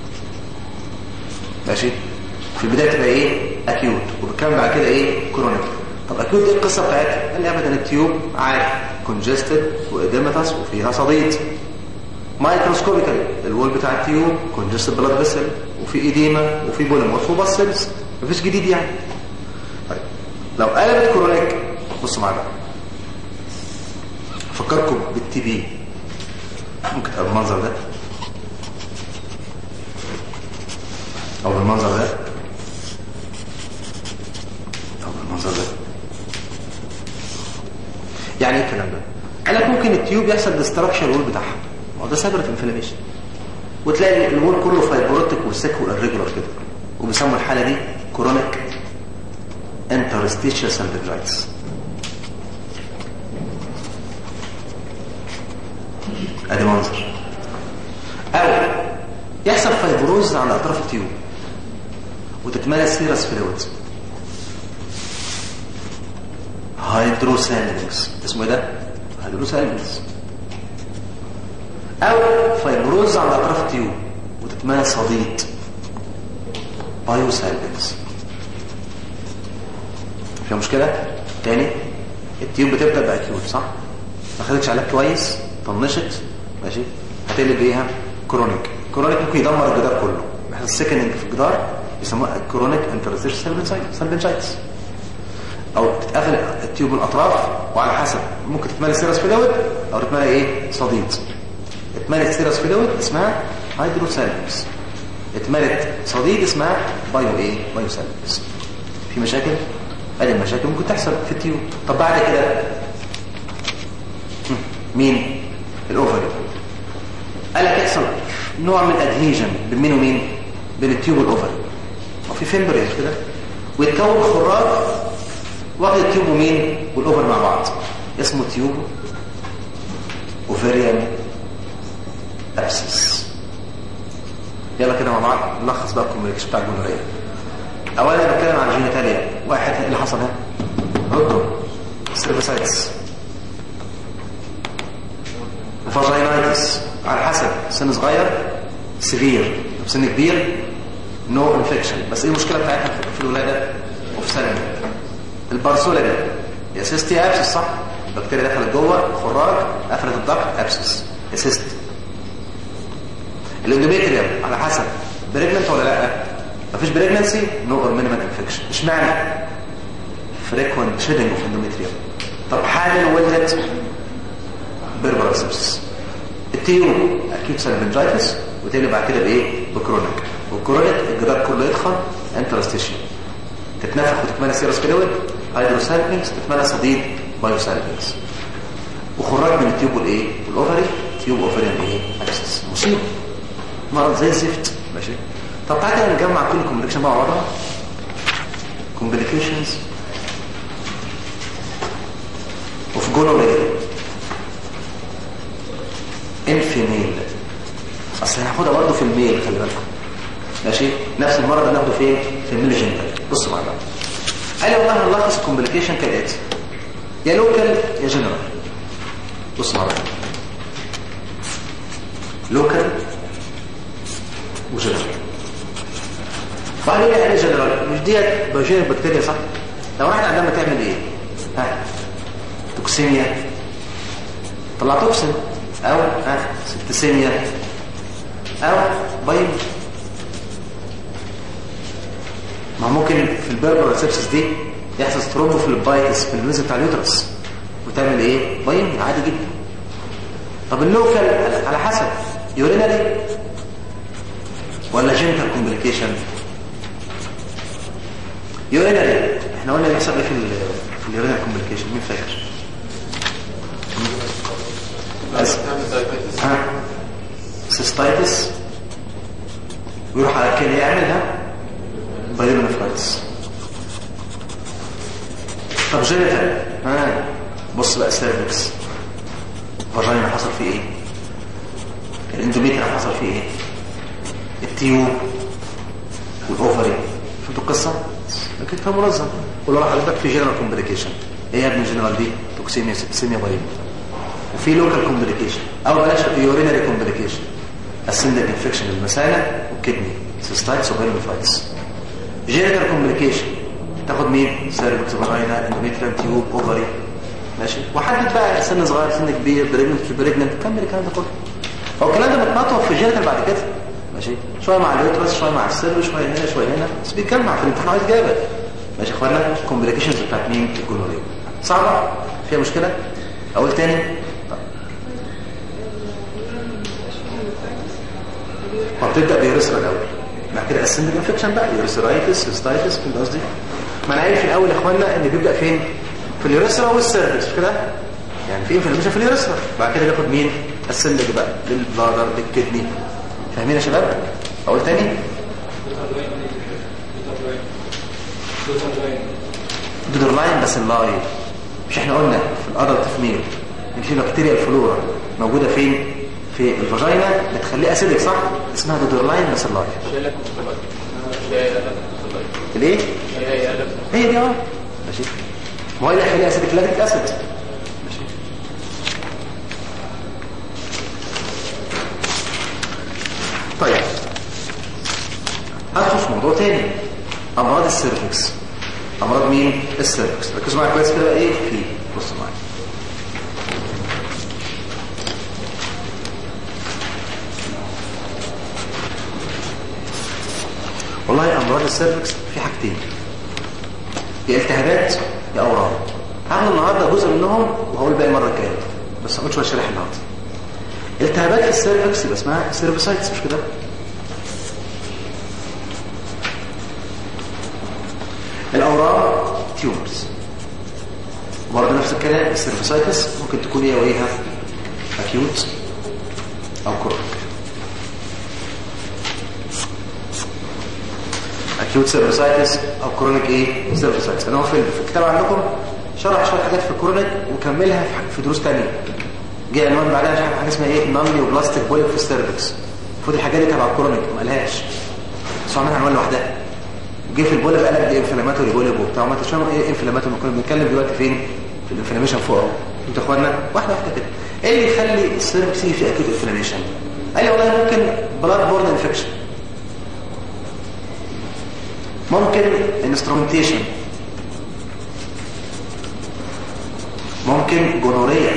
ماشي في البداية تبقى إيه أكيوت وبتكمل بعد كده إيه كرونيك طب أكيوت إيه القصة بتاعتها قال لي أبدا التيوب عادي كونجستد وإديمتاس وفيها صديد مايكروسكوبيكال الوول بتاع التيوب كونجستد بلاد فيسل وفي إديمة وفي بوليمورف وباسلز مفيش جديد يعني طيب لو قلبت كرونيك بصوا معايا بقى افكركم بالتي بي ممكن تبقى بالمنظر ده او بالمنظر ده او بالمنظر ده يعني ايه الكلام ده قال لك ممكن التيوب يحصل ديستراكشن الوول بتاعها ما هو ده سبرة انفلاميشن وتلاقي الوول كله فايبروتيك والسك والريجولار كده وبيسموا الحاله دي كرونيك انترستيشيال سالفيجايتس ادي منظر او يحصل فايبروز على اطراف التيوب وتتملى سيرس فلويد هيدروسالينكس اسمه ايه ده هيدروسالينكس او فايبروز على اطراف التيوب وتتملى صديد بايوسالينكس في مشكله تاني التيوب بتبدا باكيوت صح ما خدتش علاج كويس طنشت ماشي هتقلب ايها كرونيك كرونيك ممكن يدمر الجدار كله بيحصل سيكننج في الجدار بيسموها كرونيك انترستيشن سالبنجايتس او تتقفل التيوب من الاطراف وعلى حسب ممكن تتملى سيرس فلويد او تتملى ايه صديد اتملت سيرس فلويد اسمها هيدروسالبس اتملت صديد اسمها بايو ايه بايو سالبس في مشاكل ادي المشاكل ممكن تحصل في التيوب طب بعد كده مين الاوفري قال لك يحصل نوع من ادهيجن بين مين ومين بين التيوب والاوفري وفي فيمبريز كده ويتكون خراج واخد التيوب ومين والاوفر مع بعض اسمه تيوب اوفريان ابسس يلا كده مع بعض نلخص بقى الكوميونيكيشن بتاع الجمهوريه اولا بتكلم عن الجينيتاليا واحد ايه اللي حصل هنا ردوا سيرفيسايتس فاجينايتس على حسب سن صغير سيفير سن كبير نو انفكشن بس ايه المشكله بتاعتها في الولاده وفي سنه البارسولا دي يا سيستي ابسس صح البكتيريا دخلت جوه خراج قفلت الضغط ابسس يا سيست الاندوميتريوم على حسب بريجننت ولا لا مفيش بريجننسي نو اور مينيمال انفكشن اشمعنى فريكوينت شيدنج اوف اندوميتريوم طب حامل ولدت بيربرال سيبسس التيوب اكيد سالفنجايتس وتقلب بعد كده بايه بكرونيك والكرونيك الجدار كله يدخل انترستيشن تتنفخ وتتملى سيروس فلويد هيدروسالفنكس تتملى صديد بايوسالفنكس وخراج من التيوب والايه والاوفري تيوب اوفريان ايه اكسس مصيبه مرض زي الزفت ماشي طب تعالى نجمع كل كومبليكيشن مع بعضها complications of gonorrhea الفيميل اصل هناخدها برضه في الميل خلي بالكم ماشي نفس المرض هناخده فين في الميل جنتال بصوا معايا قال لي والله هنلخص الكومبليكيشن كالاتي يا لوكال يا جنرال بصوا معايا لوكال وجنرال وقالوا لي يعني جنرال مش ديت بيوجين البكتيريا صح لو واحد عندما تعمل ايه ها توكسيميا طلع توكسين او ها سبتسيميا او بايم ما ممكن في البربر سيبسس دي يحصل سترومبوفلوبايتس في الميزه بتاع اليوترس وتعمل ايه بايم عادي جدا طب اللوكال على حسب يورينري ولا جنتال كومبليكيشن يورينري احنا قلنا بيحصل ايه في في اليورينري كومبليكيشن مين فاكر ها سيستايتس ويروح على الكلى يعملها بايلونفرايتس طب جينيتال ها بص بقى سيرفكس فاجينا حصل فيه ايه الاندوميتريا حصل فيه ايه التيوب والاوفري فهمتوا القصه لكن كان منظم قول له حضرتك في جنرال كومبليكيشن ايه يا ابن الجنرال دي توكسيميا سيبسيميا بايلون وفي لوكال كومبليكيشن او بلاش يورينري كومبليكيشن السندك انفكشن المثانه والكدني سيستايتس وبيلوفايتس جينيتال كومبليكيشن تاخد مين سيرفكس فاجينا اندوميتريال تيوب اوفري ماشي وحدد بقى سن صغير سن كبير بريجننت في بريجننت كمل الكلام ده كله هو الكلام ده متنطط في جينيتال بعد كده ماشي شويه مع اليوترس شويه مع السيرف شويه هنا شويه هنا بس بيتجمع في الامتحان عايز جابر ماشي يا اخوانا الكومبليكيشنز بتاعت مين الجونوريا صعبه فيها مشكله اقول تاني وبتبدا بيوريثرا الاول بعد كده اسندك انفكشن بقى يوريثرايتس هيستايتس فهمت قصدي ما انا قايل في الاول يا اخوانا ان بيبدا فين في اليوريثرا والسيرفكس كده يعني في انفلاميشن في اليوريثرا بعد كده بياخد مين السندك بقى للبلادر للكدني فاهمين يا شباب اقول تاني دودرلاين بس اللاين مش احنا قلنا في الادلت فيميل ان في بكتيريا الفلورا موجوده فين في الفاجينا بتخليه اسيدك صح اسمها دودورلاين باسيلاي ليه هي دي اه ماشي ما هو اللي هيخليها اسيدك لاكتيك اسيد ماشي طيب هدخل في موضوع تاني امراض السيرفكس امراض مين السيرفكس ركزوا معايا كويس كده ايه في بصوا معايا والله امراض السيرفكس في حاجتين يا التهابات يا اورام هاخد النهارده جزء منهم وهقول باقي المره الجايه بس هقول شويه شرح النهارده التهابات في السيرفكس يبقى اسمها سيرفيسايتس مش كده الاورام تيومرز برضه نفس الكلام السيرفيسايتس ممكن تكون ايه وايه اكيوت او كرونيك اكيوت سيرفيسايتس او كرونيك ايه سيرفيسايتس انا هو في الكتاب عندكم شرح شويه حاجات في الكرونيك وكملها في دروس ثانيه جه عنوان بعدها شرح حاجه اسمها ايه نانلي وبلاستيك بوليب في السيرفكس المفروض الحاجات دي تبع الكرونيك ما قالهاش بس عملها عنوان لوحدها جه في البوليب قال لك دي انفلاماتوري بوليب وبتاع ما تشوفوا ايه انفلاماتوري كنا بنتكلم دلوقتي فين في الانفلاميشن فوق اهو انتوا اخوانا واحده واحده كده ايه اللي يخلي السيرفكس يجي في اكيوت انفلاميشن قال لي والله ممكن بلاد بورن انفكشن ممكن انسترومنتيشن ممكن جونوريا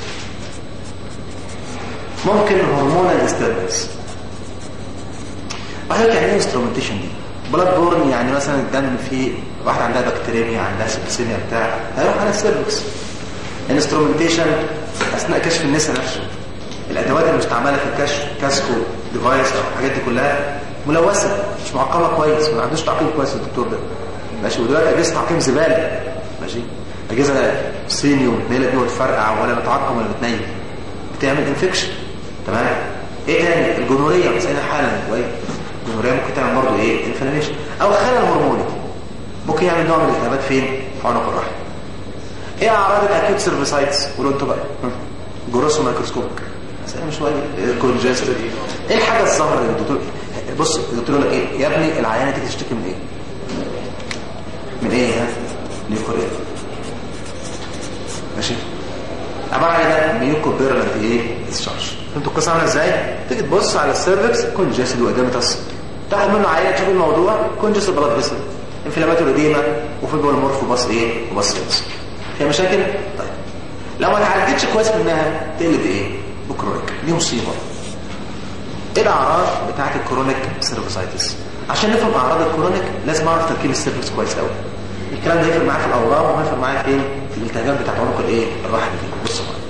ممكن هرمونال ديستربنس وحضرتك يعني ايه انسترومنتيشن دي بلاد بورن يعني مثلا الدم فيه واحده عندها بكتيريميا عندها سيبسيميا بتاع هيروح على السيرفكس انسترومنتيشن اثناء كشف النساء نفسه الادوات المستعمله في الكشف كاسكو ديفايس او الحاجات دي كلها ملوثه مش معقمه كويس ما عندوش تعقيم كويس الدكتور ده ماشي ودلوقتي اجهزه تعقيم زباله ماشي اجهزه صيني ومتنيله بيه وتفرقع ولا بتعقم ولا بتنيل بتعمل انفكشن تمام ايه تاني الجنوريه مسألة حالا كويس الجنوريه ممكن تعمل برضه ايه انفلاميشن او خلل هرموني ممكن يعمل نوع من الالتهابات فين في عنق الرحم ايه اعراض الاكيوت سيرفيسايتس قولوا انتوا بقى جروس مايكروسكوبك مسألة مش واجب كونجستد ايه الحاجه الظاهره اللي الدكتور بص الدكتور يقول لك ايه يا ابني العيانه دي تشتكي من ايه من ايه ها نيوكوريا ماشي عباره عن ده ميوكو بيرلنت ايه ديسشارج انتوا القصه عامله ازاي تيجي تبص على السيرفكس كونجستد واديمتس تاخد منه عينه تشوف الموضوع كونجستد بلاد فيسل انفلاماتوري اديما وفيبول مورف وباص ايه وباص رينس فيها مشاكل طيب لو ما اتعالجتش كويس منها تقلب ايه بكرونيك دي مصيبه ايه الاعراض بتاعه الكرونيك سيرفيسايتس عشان نفهم اعراض الكرونيك لازم اعرف تركيب السيرفكس كويس قوي الكلام ده هيفرق معايا في الاورام وهيفرق معايا فين في الالتهابات بتاعه عنق الايه الرحم دي بصوا معايا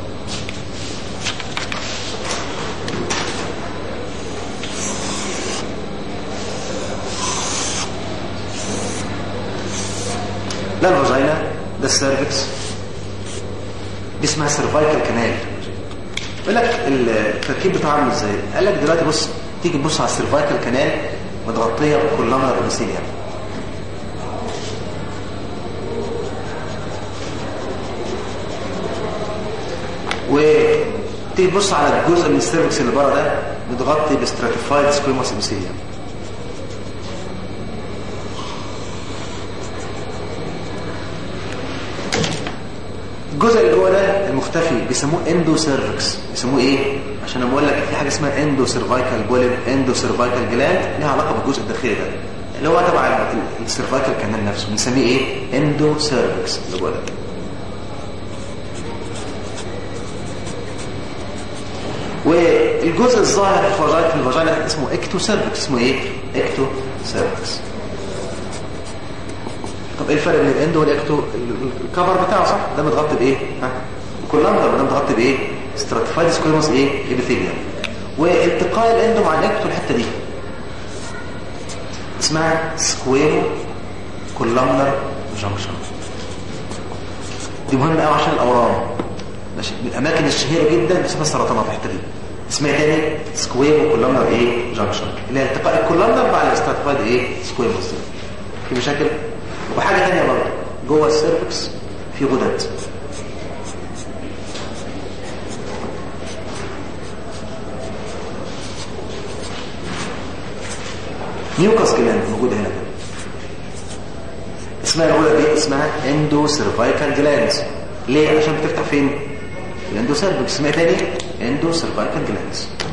ده الفاجينا ده السيرفكس دي اسمها سيرفايكال كانال يقول لك التركيب بتاعه عامل ازاي قال لك دلوقتي بص تيجي تبص على السيرفايكال كانال متغطيه بكولامنر ابيثيليوم وتيجي تبص على الجزء من السيرفكس اللي بره ده متغطي بستراتيفايد سكويموس ابيثيليوم الجزء اللي جوه ده المختفي بيسموه اندو سيرفكس بيسموه ايه عشان انا بقول لك في حاجه اسمها اندو سيرفايكال بوليب اندو سيرفايكال جلاند ليها علاقه بالجزء الداخلي ده اللي هو تبع السيرفايكال كانال نفسه بنسميه ايه اندو سيرفكس اللي جوه ده والجزء الظاهر في الفاجينا في الفاجينا اسمه اكتو سيرفكس اسمه ايه اكتو سيرفكس طب ايه الفرق بين الاندو والاكتو الكفر بتاعه صح ده متغطي بايه ها كولامبر ده متغطي بايه ستراتيفايد سكويموس ايه ابيثيليوم والتقاء الاندو مع الاكتو الحته دي اسمها سكويمو كولامبر جانكشن دي مهمه قوي عشان الاورام ماشي من الاماكن الشهيره جدا بسبب السرطانات الحته دي اسمها تاني سكويمو كولامبر ايه جانكشن اللي هي التقاء الكولامبر مع الاستراتيفايد ايه سكويموس في مشاكل وحاجة تانية برضه جوه السيرفكس في غدد ميوكس جلاند موجوده هنا كده اسمها الاولى دي اسمها اندو سيرفايكال جلاند ليه عشان بتفتح فين الاندو سيرفكس اسمها تاني اندو سيرفايكال جلاند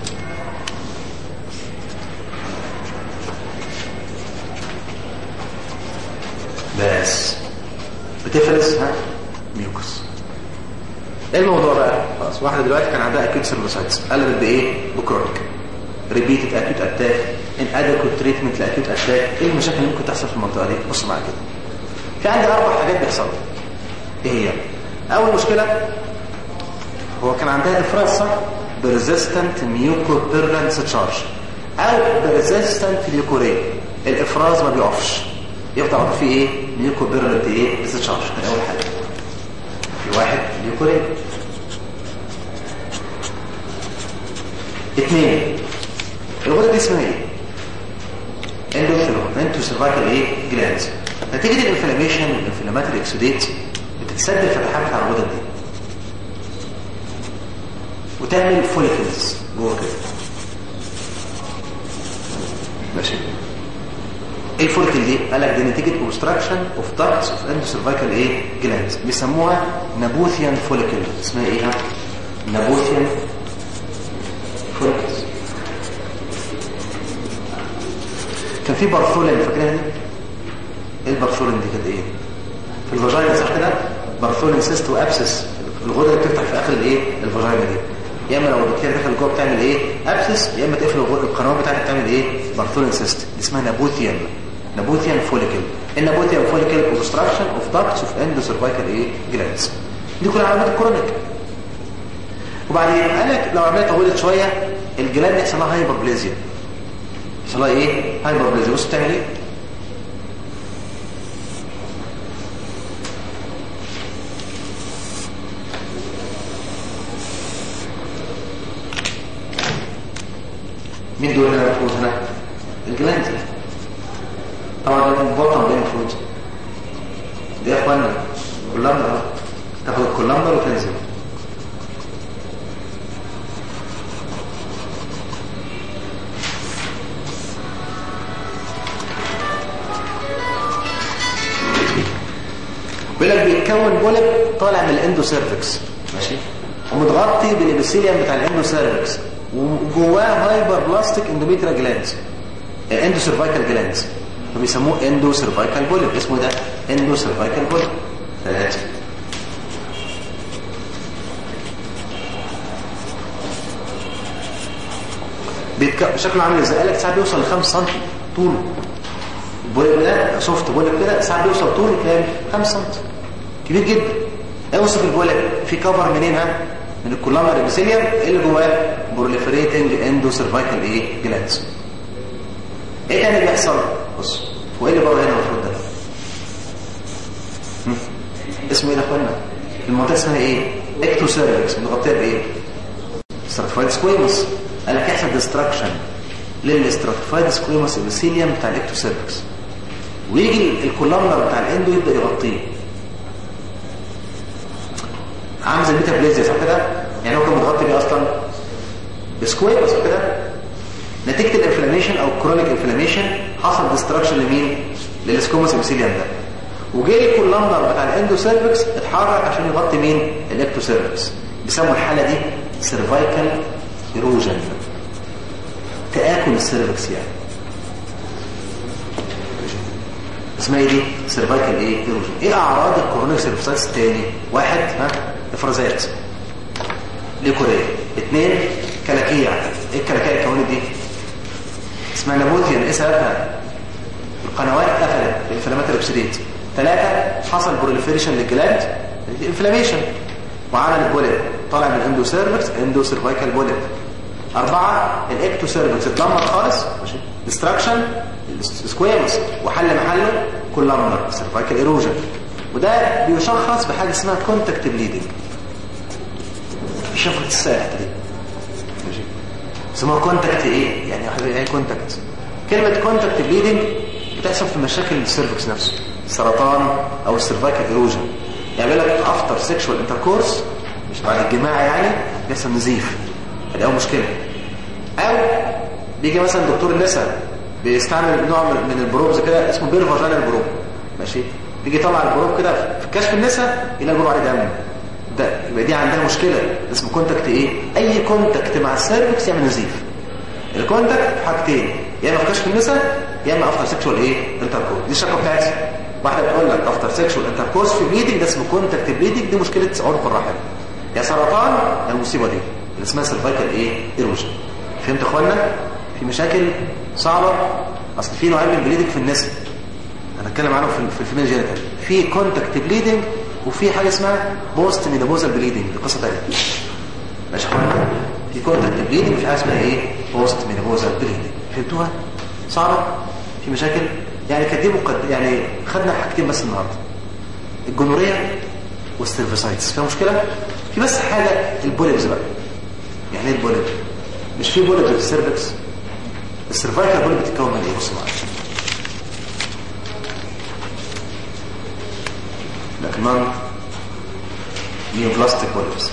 بس بتفرز ها ميوكس ايه الموضوع بقى خلاص واحده دلوقتي كان عندها اكيوت سيرفوسايتس قلبت بايه بكرونيك ريبيتد اكيوت اتاك ان ادكوت تريتمنت لاكيوت اتاك ايه المشاكل اللي ممكن تحصل في المنطقه دي بص معايا كده في عندي اربع حاجات بيحصلوا ايه هي اول مشكله هو كان عندها افراز صح بريزيستنت ميوكوبيرلانس تشارج او بريزيستنت ليوكوريا الافراز ما بيقفش يفضل على فيه ايه ميوكوبيرلانت ايه تشارج ده اول حاجه في واحد ليوكوريا اثنين الغدة دي اسمها ايه اندوثيرو انتو سيرفايكال ايه جلاندز نتيجة الانفلاميشن والانفلاماتري اكسوديت بتتسد الفتحات بتاع الغدة دي وتعمل فوليكلز جوه كده ماشي ايه الفوليكل دي قال لك دي نتيجه اوبستراكشن اوف داكتس اوف اندو سيرفايكال ايه جلاندز بيسموها نابوثيان فوليكل اسمها ايه نابوثيان فوليكلز كان في بارثولين فاكرها دي ايه البارثولين دي كانت ايه في الفاجينا صح كده بارثولين سيست وابسس الغده اللي بتفتح في اخر الايه الفاجينا دي يا اما لو البكتيريا دخلت جوه بتعمل ايه ابسس يا اما تقفل القنوات بتاعتها بتعمل ايه بارثولين سيست دي اسمها نابوثيان نابوثيان فوليكل النابوثيان فوليكل اوبستراكشن اوف داكتس اوف اندو سيرفايكال ايه جلاندز دي كلها علامات الكرونيك وبعدين قال لك لو عمليه طولت شويه الجلاند يحصل لها هايبربليزيا يحصل لها ايه هايبربليزيا بص بتعمل ايه مين دول هنا المفروض هنا الجلاند طبعا ده البطن ده المفروض دي يا اخوانا كولامبر تاخد الكولامبر وتنزل بيقول لك بيتكون بولب طالع من الاندو سيرفكس ماشي ومتغطي بالابيثيليوم بتاع الاندو سيرفكس وجواه هايبر بلاستيك اندوميترا جلاندز اندو سيرفايكال جلاندز فبيسموه اندو سيرفايكال بولب اسمه ده اندو سيرفايكال بولب ثلاثة بيتك... شكله عامل ازاي قال لك ساعات بيوصل ل 5 سم طوله البولب ده سوفت بولب كده ساعات بيوصل طوله كام 5 سم كبير جدا اوصف البولب في كفر منين ها من الكولامر ابيثيليوم اللي جواه بروليفريتنج اندو سيرفايكال ايه جلاندز ايه تاني اللي بيحصل بص هو ايه اللي بره هنا المفروض ده هم؟ اسمه ايه ده اخوانا المنطقه اسمها ايه اكتو سيرفكس متغطيه بايه ستراتيفايد سكويموس قال لك يحصل ديستراكشن للستراتيفايد سكويموس ابيثيليوم بتاع الاكتو سيرفكس ويجي الكولامر بتاع الاندو يبدا يغطيه عامل زي الميتابليزيا صح كده يعني هو كان متغطي بيه اصلا بسكوير صح كده نتيجه الانفلاميشن او الكرونيك انفلاميشن حصل ديستراكشن لمين للسكوموس ابيثيليوم ده وجه الكولامبر بتاع الاندو سيرفكس اتحرك عشان يغطي مين الاكتو سيرفكس بيسموا الحاله دي سيرفايكال ايروجن تاكل السيرفكس يعني اسمها ايه دي سيرفايكال ايه ايروجن ايه اعراض الكورونيك سيرفكسايتس التاني واحد ها افرازات ليكوريا اثنين كلاكيع ايه الكلاكيع الكونيه دي اسمها نابوتيان ايه سببها القنوات قفلت الانفلامات الابسيديت ثلاثة حصل بروليفيريشن للجلاند انفلاميشن وعمل البوليب طالع من الاندو سيرفكس اندو سيرفايكال بوليب أربعة الاكتو سيرفكس اتدمر خالص ماشي ديستراكشن سكويموس وحل محله كولامنر سيرفايكال ايروجن وده بيشخص بحاجه اسمها كونتاكت بليدنج شفرة الساعة دي ماشي اسمها كونتاكت ايه يعني ايه كونتاكت كلمة كونتاكت بليدنج بتحصل في مشاكل السيرفكس نفسه السرطان او السيرفايكال ايروجن يعني بيقول لك افتر سيكشوال انتركورس مش بعد الجماع يعني بيحصل نزيف دي اول مشكله او بيجي مثلا دكتور النساء بيستعمل نوع من البروبز كده اسمه بير فاجينال بروب ماشي بيجي يطلع البروب كده في كشف النساء يلاقي البروب عليه دم ده يبقى دي عندها مشكله اسمه كونتاكت ايه اي كونتاكت مع السيرفكس يعمل نزيف الكونتاكت حاجتين يا اما في كشف النساء يا اما افتر سيكشوال ايه انتركورس دي الشكوى بتاعتي واحده بتقول لك افتر سيكشوال انتركورس في بليدنج ده اسمه كونتاكت بليدنج دي مشكله عنق الرحم يا سرطان يا المصيبه دي اللي اسمها سيرفايكال ايه ايروجن فهمت يا اخوانا في مشاكل صعبه اصل في نوعين من البليدنج في النساء هنتكلم عنه في في الفيميل جينيتال في كونتاكت بليدنج وفي حاجه اسمها بوست مينوبوزال بليدنج دي قصه ثانيه ماشي يا اخوانا في كونتاكت بليدنج وفي حاجه اسمها ايه بوست مينوبوزال بليدنج فهمتوها صعبه في مشاكل يعني كانت دي مقد... يعني خدنا حاجتين بس النهارده الجونوريا والسيرفيسايتس فيها مشكله في بس حاجه البوليبز بقى يعني ايه البوليب مش في بوليب في السيرفكس السيرفايكال بوليب بتتكون من ايه بص معايا لكن نون نيوبلاستيك بوليبس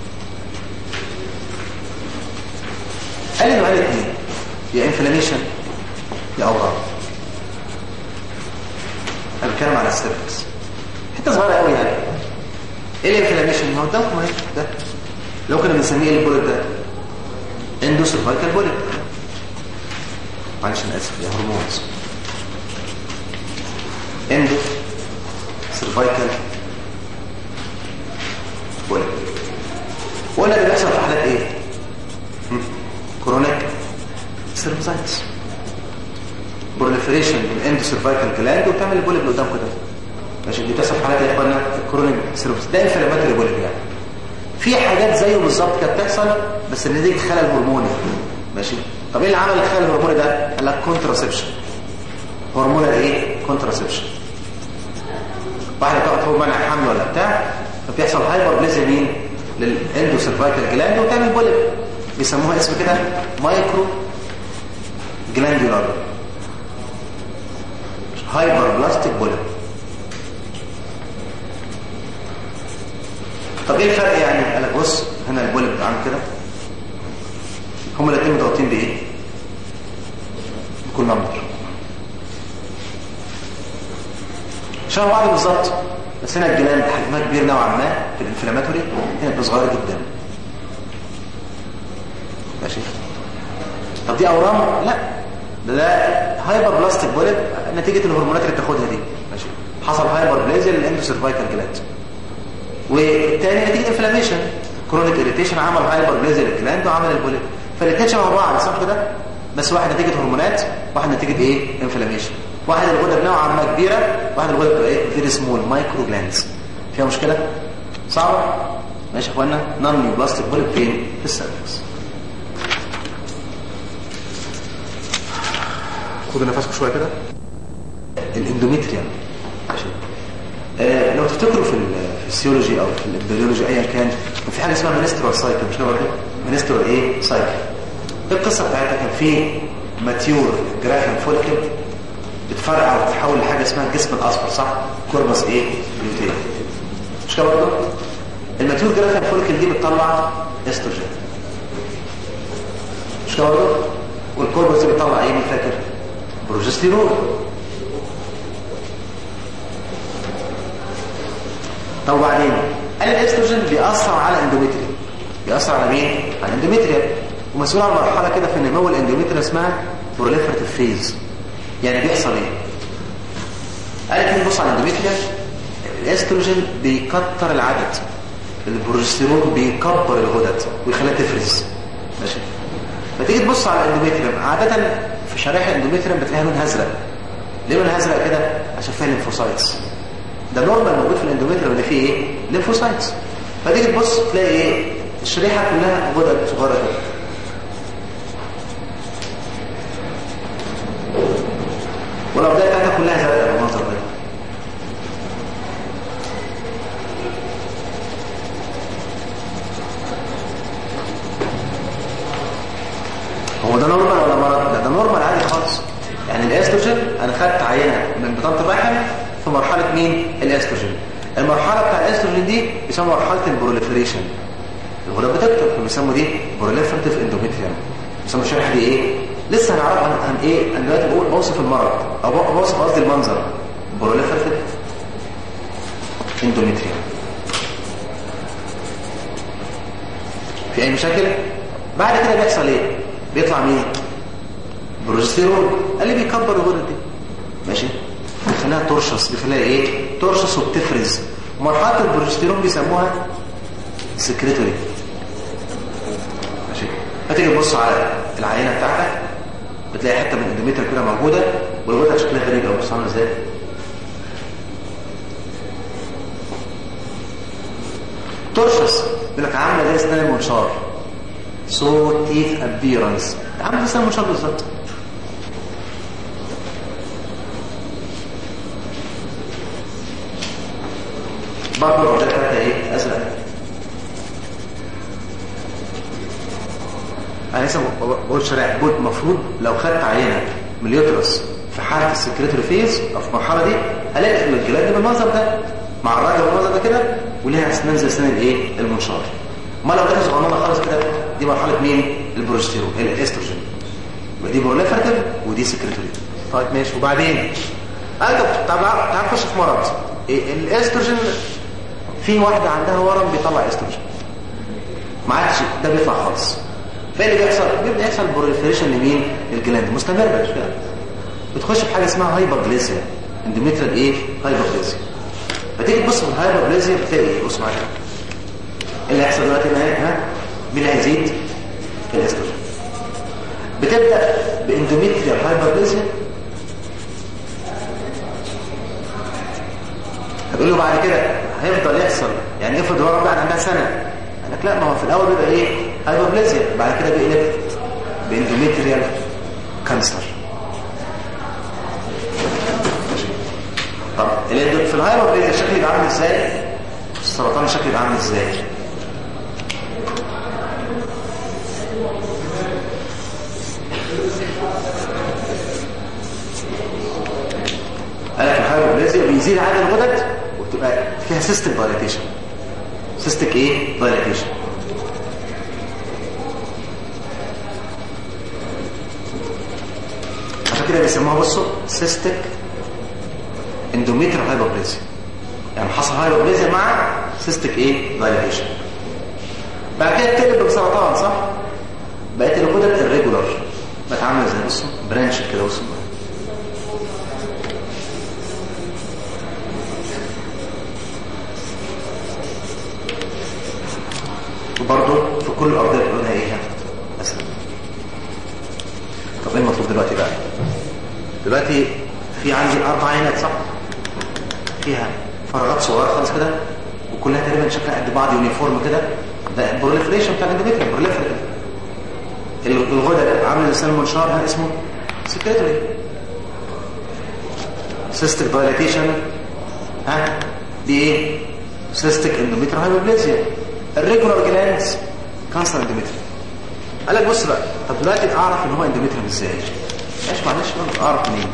قال لي نوعين اثنين يا انفلاميشن يا اورام انا بتكلم على السيرفكس حته صغيره قوي يعني ايه الانفلاميشن هو قدامكم اهي ده لو كنا بنسميه ايه البوليب ده اندو سيرفايكال بوليب معلش انا اسف يا هرمونز اندو سيرفايكال بوليب ولا اللي بيحصل في حالات ايه كورونيك سيرفيسايتس بروليفريشن بالاندو سيرفايكال جلاند وبتعمل البوليب اللي قدامكم ده ماشي دي بتحصل في حالات يا اخوانا الكورونيك سيرفيس ده انفلاماتوري بوليب يعني في حاجات زيه بالظبط كانت بتحصل بس نتيجه خلل هرموني ماشي طب ايه اللي عمل الخلل الهرموني ده قال لك كونتراسبشن هرمون ايه كونتراسبشن واحده تاخد هرمون منع حمل ولا بتاع فبيحصل هايبر بليزيا مين للاندو سيرفايكال جلاند وتعمل بوليب بيسموها اسم كده مايكرو جلاندولار هايبر بلاستيك بوليب طب ايه الفرق يعني قال لك بص هنا البوليب عامل كده هما الاثنين متغطين بايه بكل نمبر شبه بعض بالظبط بس هنا الجلاند حجمها كبير نوعا ما في الانفلاماتوري هنا بتبقى صغيره جدا ماشي طب دي اورام لا ده, ده هايبر بلاستيك بوليب نتيجه الهرمونات اللي بتاخدها دي ماشي حصل هايبر بليزيا للاندو سيرفايكال جلاند والتاني نتيجه انفلاميشن كرونيك اريتيشن عمل هايبر بليزيا للجلاند وعمل البوليب فالاثنين شبه بعض صح كده بس واحد نتيجه هرمونات واحد نتيجه ايه انفلاميشن واحد الغده نوعا ما كبيره واحد الغده بتبقى ايه فيري سمول مايكرو جلاندز فيها مشكله صعبه ماشي يا اخوانا نون نيو بلاستيك بوليب فين في السيرفكس خدوا نفسكم شويه كده الاندوميتريوم ماشي آه لو تفتكروا في الفسيولوجي او في الامبريولوجي ايا كان كان في حاجه اسمها منسترال سايكل مش كده برضه منسترال ايه سايكل القصه بتاعتها كان في ماتيور جراحم فولكل بتفرقع وتتحول لحاجه اسمها الجسم الاصفر صح كوربس ايه جلوتين مش كده برضه الماتيور جراحم فولكل دي بتطلع استروجين مش كده برضه والكوربس دي بتطلع ايه مين فاكر بروجستيرون طب وبعدين قال الاستروجين بيأثر على الاندوميتريوم بيأثر على مين على الاندوميتريوم ومسؤول عن مرحله كده في نمو الاندوميتريوم اسمها بروليفراتيف فيز يعني بيحصل ايه قال لك نبص على الاندوميتريوم الاستروجين بيكتر العدد البروجستيرون بيكبر الغدد ويخليها تفرز ماشي فتيجي تبص على الاندوميتريوم عاده في شرايح الاندوميتريوم بتلاقيها لون ازرق ليه لون ازرق كده عشان فيها ليمفوسايتس ده نورمال موجود في الاندوميتريوم اللي فيه ايه ليمفوسايتس فتيجي تبص تلاقي ايه الشريحه كلها غدد صغيره كده والابدان بتاعتها كلها زرقاء بالمنظر ده هو ده نورمال ولا مرض؟ ده, ده نورمال عادي خالص يعني الاستروجين انا خدت عينه من بطانه الرحم في مرحله مين؟ الاستروجين المرحله بتاع الاستروجين دي بيسموها مرحله البروليفريشن الغدد بتكتر فبيسموا دي بروليفرتيف اندوميتريوم بيسموا الشريحه دي ايه؟ لسه هنعرف عن, عن ايه انا دلوقتي بقول بوصف المرض او بوصف قصدي المنظر بروليفرتيف اندوميتريوم في اي مشاكل بعد كده بيحصل ايه بيطلع مين بروجستيرون اللي بيكبر الغدد دي ماشي بيخليها ترشص بيخليها ايه ترشص وبتفرز مرحله البروجستيرون بيسموها سكريتوري ماشي هتيجي تبص على العينه بتاعتك بتلاقي حته من الاندوميتر كده موجوده والغدد شكلها غريب قوي بص عامله ازاي ترشص يقول لك عامله زي اسنان المنشار سو تيث ابيرنس عامله زي اسنان المنشار بالظبط برضه الرجال بتاعتها ايه ازرق انا لسه بقول شرائع بقول المفروض لو خدت عينه من اليوترس في حاله السكريتوري فيز او في المرحله دي الاقي الجلاد بالمنظر ده مع الراجل بالمنظر ده كده وليها اسنان زي اسنان الايه المنشار ما لو لقيتها صغننه خالص كده دي مرحله مين البروجستيرون هي الاستروجين ودي بروليفرتيف ودي سكريتوري طيب ماشي وبعدين قال طب تعال نخش في مرض إيه الاستروجين في واحده عندها ورم بيطلع استروجين ما عادش ده بيطلع خالص فايه اللي بيحصل بيبدا يحصل بروليفريشن لمين الجلاند مستمره مش كده بتخش في حاجه اسمها هايبرجليسيا اندوميتريال ايه هايبرجليسيا فتيجي تبص في الهايبرجليسيا بتلاقي ايه بص معايا اللي هيحصل دلوقتي هنا ها مين هيزيد الاستروجين بتبدا باندوميتريال هايبرجليسيا هتقول له بعد كده هيفضل يحصل يعني افرض هو بعد عندها سنه قال لك لا ما هو في الاول بيبقى ايه هايبربليزيا بعد كده بيقلب باندوميتريال كانسر طب في الهايبربليزيا الشكل يبقى عامل ازاي السرطان الشكل يبقى عامل ازاي قال لك الهايبربليزيا بيزيد عدد الغدد وبتبقى فيها سيستم دايليتيشن سيستك ايه دايليتيشن عشان كده بيسموها بصوا سيستك اندوميتر هايبربليزيا يعني حصل هايبربليزيا مع سيستك ايه دايليتيشن بعد كده تقلب بسرطان صح بقت الغدد الريجولار بقت عامله زي بصوا برانش كده بصوا وبرضه في كل الارضيه بيقولها ايه مثلا طب ايه المطلوب دلوقتي بقى دلوقتي في عندي اربع عينات صح فيها فراغات صغيره خالص كده وكلها تقريبا شكلها قد بعض يونيفورم كده ده البروليفريشن بتاع الاندوميتريال بروليفريتيف الغدد عامل لسان المنشار ها اسمه سكريتوري سيستك دايليتيشن ها دي ايه سيستك اندوميتر هايبربليزيا الريجولار جلاندز كانسر اندوميتريوم قال لك بص بقى طب دلوقتي اعرف ان هو اندوميتريوم ازاي ايش معلش اعرف منين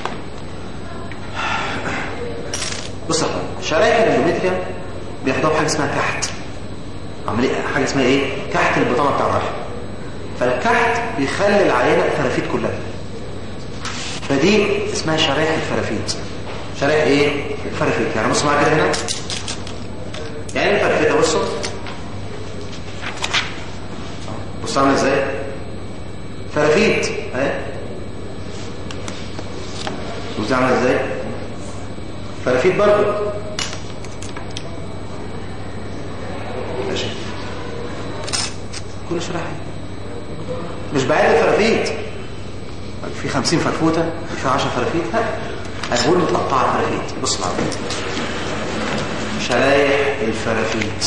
بص يا شرايح الاندوميتريوم بيحضروا حاجه اسمها كحت عمليه حاجه اسمها ايه كحت البطانه بتاع الرحم فالكحت بيخلي العينه الفرافيت كلها فدي اسمها شرايح الفرافيت شرايح ايه الفرافيت يعني بص معايا كده هنا يعني الفرافيت بصوا بص عامل ازاي فرافيت اهي بص عامل ازاي فرافيت برضه ماشي كل شرح مش بعيد الفرافيت في 50 فرفوته في 10 فرافيت لا هتقول متقطعه فرافيت بص معايا شرايح الفرافيت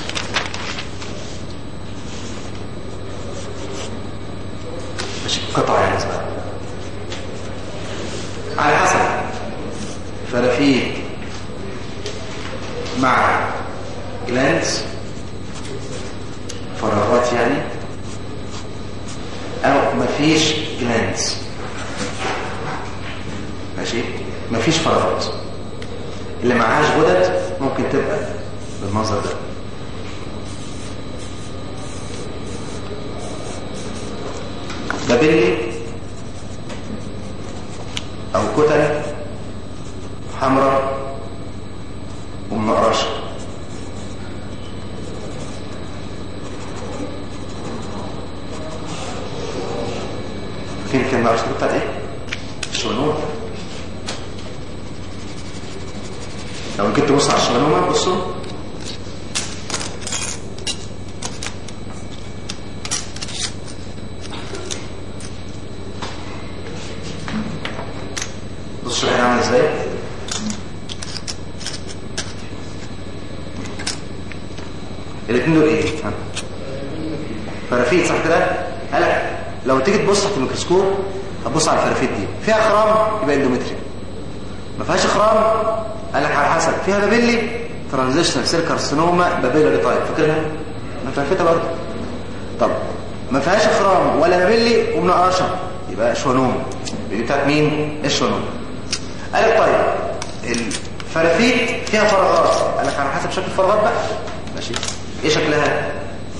مش قطع يعني اسمها على حسب فرافيت مع جلانس فراغات يعني او مفيش جلانس ماشي مفيش فراغات اللي معهاش غدد ممكن تبقى بالمنظر ده بابيلي كتل حمراء ومنقرشه فين كان النقرشه بتاعت ايه الشونوم لو جيت تبص على الشونومه بصوا بصوا هنا عامل ازاي الاثنين دول ايه ها؟ فرافيت صح كده قالك لو تيجي تبص تحت الميكروسكوب هتبص على الفرافيت دي فيها خرام يبقى اندومتريا ما فيهاش خرام قال لك على حسب فيها بابيلي ترانزيشنال سيل كارسينوما بابيلاري تايب فاكرها ما فرافيتها برضه طب ما فيهاش خرام ولا بابيلي ومنقرشه يبقى شوانوما دي بتاعت مين الشوانوما قال لك طيب الفرافيت فيها فراغات قال لك على حسب شكل الفراغات بقى ماشي ايه شكلها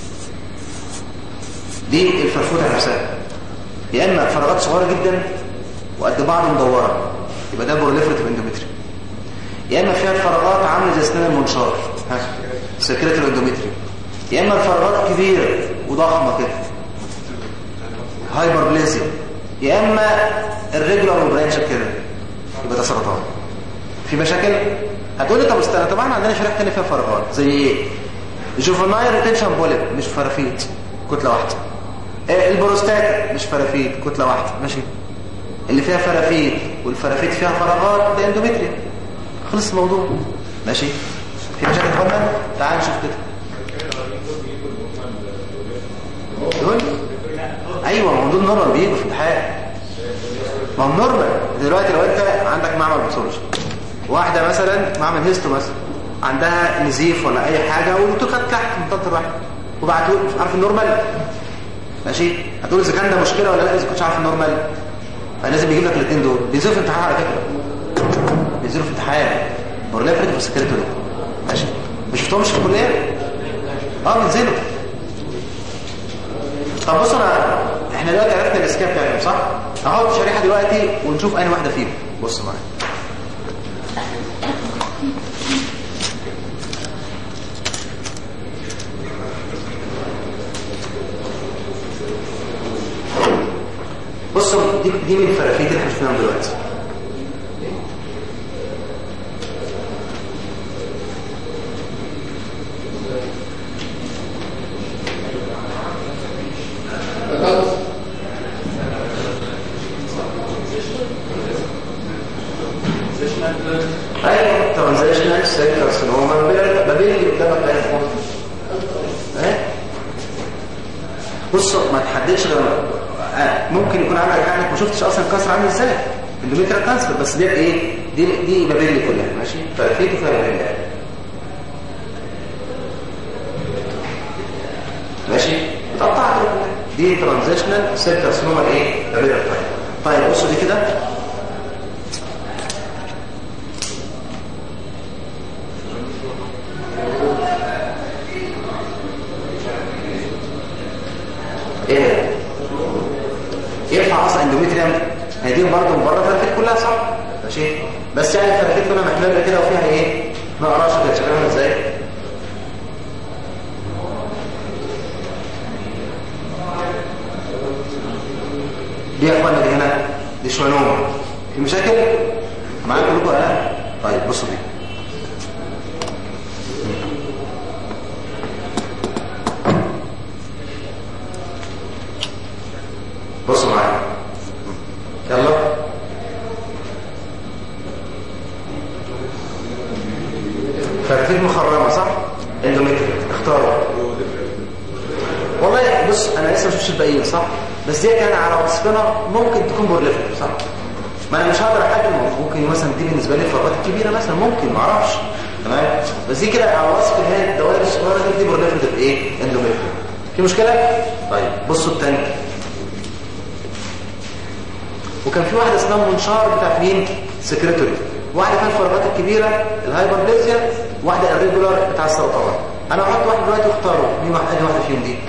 دي الفرفوته نفسها يا اما فراغات صغيره جدا وقد بعض مدوره يبقى ده بروليفريتيف اندومتري يا اما فيها الفراغات عامله زي اسنان المنشار ها سكريت الاندومتري يا اما الفراغات كبيره وضخمه كده هايبربليزيا يا اما الريجولار برانش كده يبقى ده سرطان في مشاكل هتقول لي طب استنى طبعا عندنا شريحه ثانيه فيها فراغات زي ايه جوفنايل ريتنشن بوليب مش فرافيت كتله واحده آه البروستاتا مش فرافيت كتله واحده ماشي اللي فيها فرافيت والفرافيت فيها فراغات ده اندومتريا خلص الموضوع ماشي في مشاكل يا اخوانا تعال نشوف كده دول ايوه ما هو دول نورمال بيجوا في الامتحان ما هو نورمال دلوقتي لو انت عندك معمل باثولوجي واحده مثلا معمل هيستو مثلا عندها نزيف ولا اي حاجه والدكتور خد كحك من طنط الرحم وبعته مش عارف النورمال ماشي هتقول اذا كان ده مشكله ولا لا اذا كنتش عارف النورمال فلازم يجيب لك الاثنين دول بينزلوا في امتحان على فكره بينزلوا في امتحان بورليفريت وسكريتوري ماشي ما شفتهمش في الكليه اه بينزلوا طب بصوا انا احنا دلوقتي عرفنا الاسكان بتاعهم صح هحط شريحه دلوقتي ونشوف انهي واحده فيهم بصوا معايا بصوا دي دي من الفرافيت اللي احنا شفناهم دلوقتي ايوه ترانزيشنال سيل كارسينوما ما بين اللي قدامك ده اهي بص ما تحددش غير آه، ممكن يكون عندك حاجه ما شفتش اصلا الكسر عامل ازاي اندوميتريال كانسر بس دي ايه دي دي بابيلي كلها ماشي فرفيت وفيها بابيلي ماشي اتقطعت كلها. دي ترانزيشنال سيل كارسينوما ايه بابيلي طيب طيب بصوا دي كده ايه يرفع اصلا اندوميتريوم هي دي برضه من بره الفرافيت كلها صح ماشي بس يعني الفرافيت كلها محمله كده وفيها ايه نقراش كده شكلها ازاي دي يا اخوانا دي هنا دي شوانوما في مشاكل معاكم كلكم ولا طيب بصوا دي بصوا معايا يلا فرتيب مخرمه صح اندوميتريال اختاروا والله بص انا لسه ما شفتش الباقيين صح بس دي كان على وصفنا ممكن تكون بورليفر صح ما انا مش هقدر احدد ممكن مثلا دي بالنسبه لي الفرقات الكبيره مثلا ممكن ما اعرفش تمام بس دي كده على وصف اللي هي الدوائر الصغيره دي دي بورليفر ايه اندوميتريال في مشكله طيب بصوا الثاني وكان في واحده اسمها منشار بتاعت مين سكرتوري واحده فيها الفراغات الكبيره الهايبربليزيا واحده الريجولار بتاع السرطان انا هحط واحد دلوقتي واختاره مين واحده واحده فيهم دي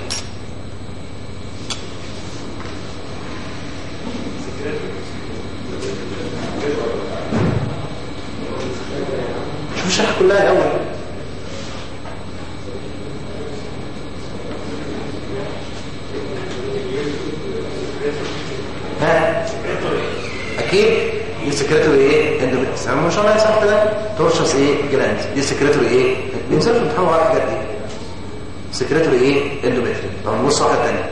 شوف الشرح كلها الاول ها اكيد دي سكرتوري ايه اندوميتريس انا مش الله صح كده تورشس ايه جلاند دي سكرتوري ايه بينزل في الامتحان ورا الحاجات دي سكرتوري ايه اندوميتريس طب نبص واحده ثانيه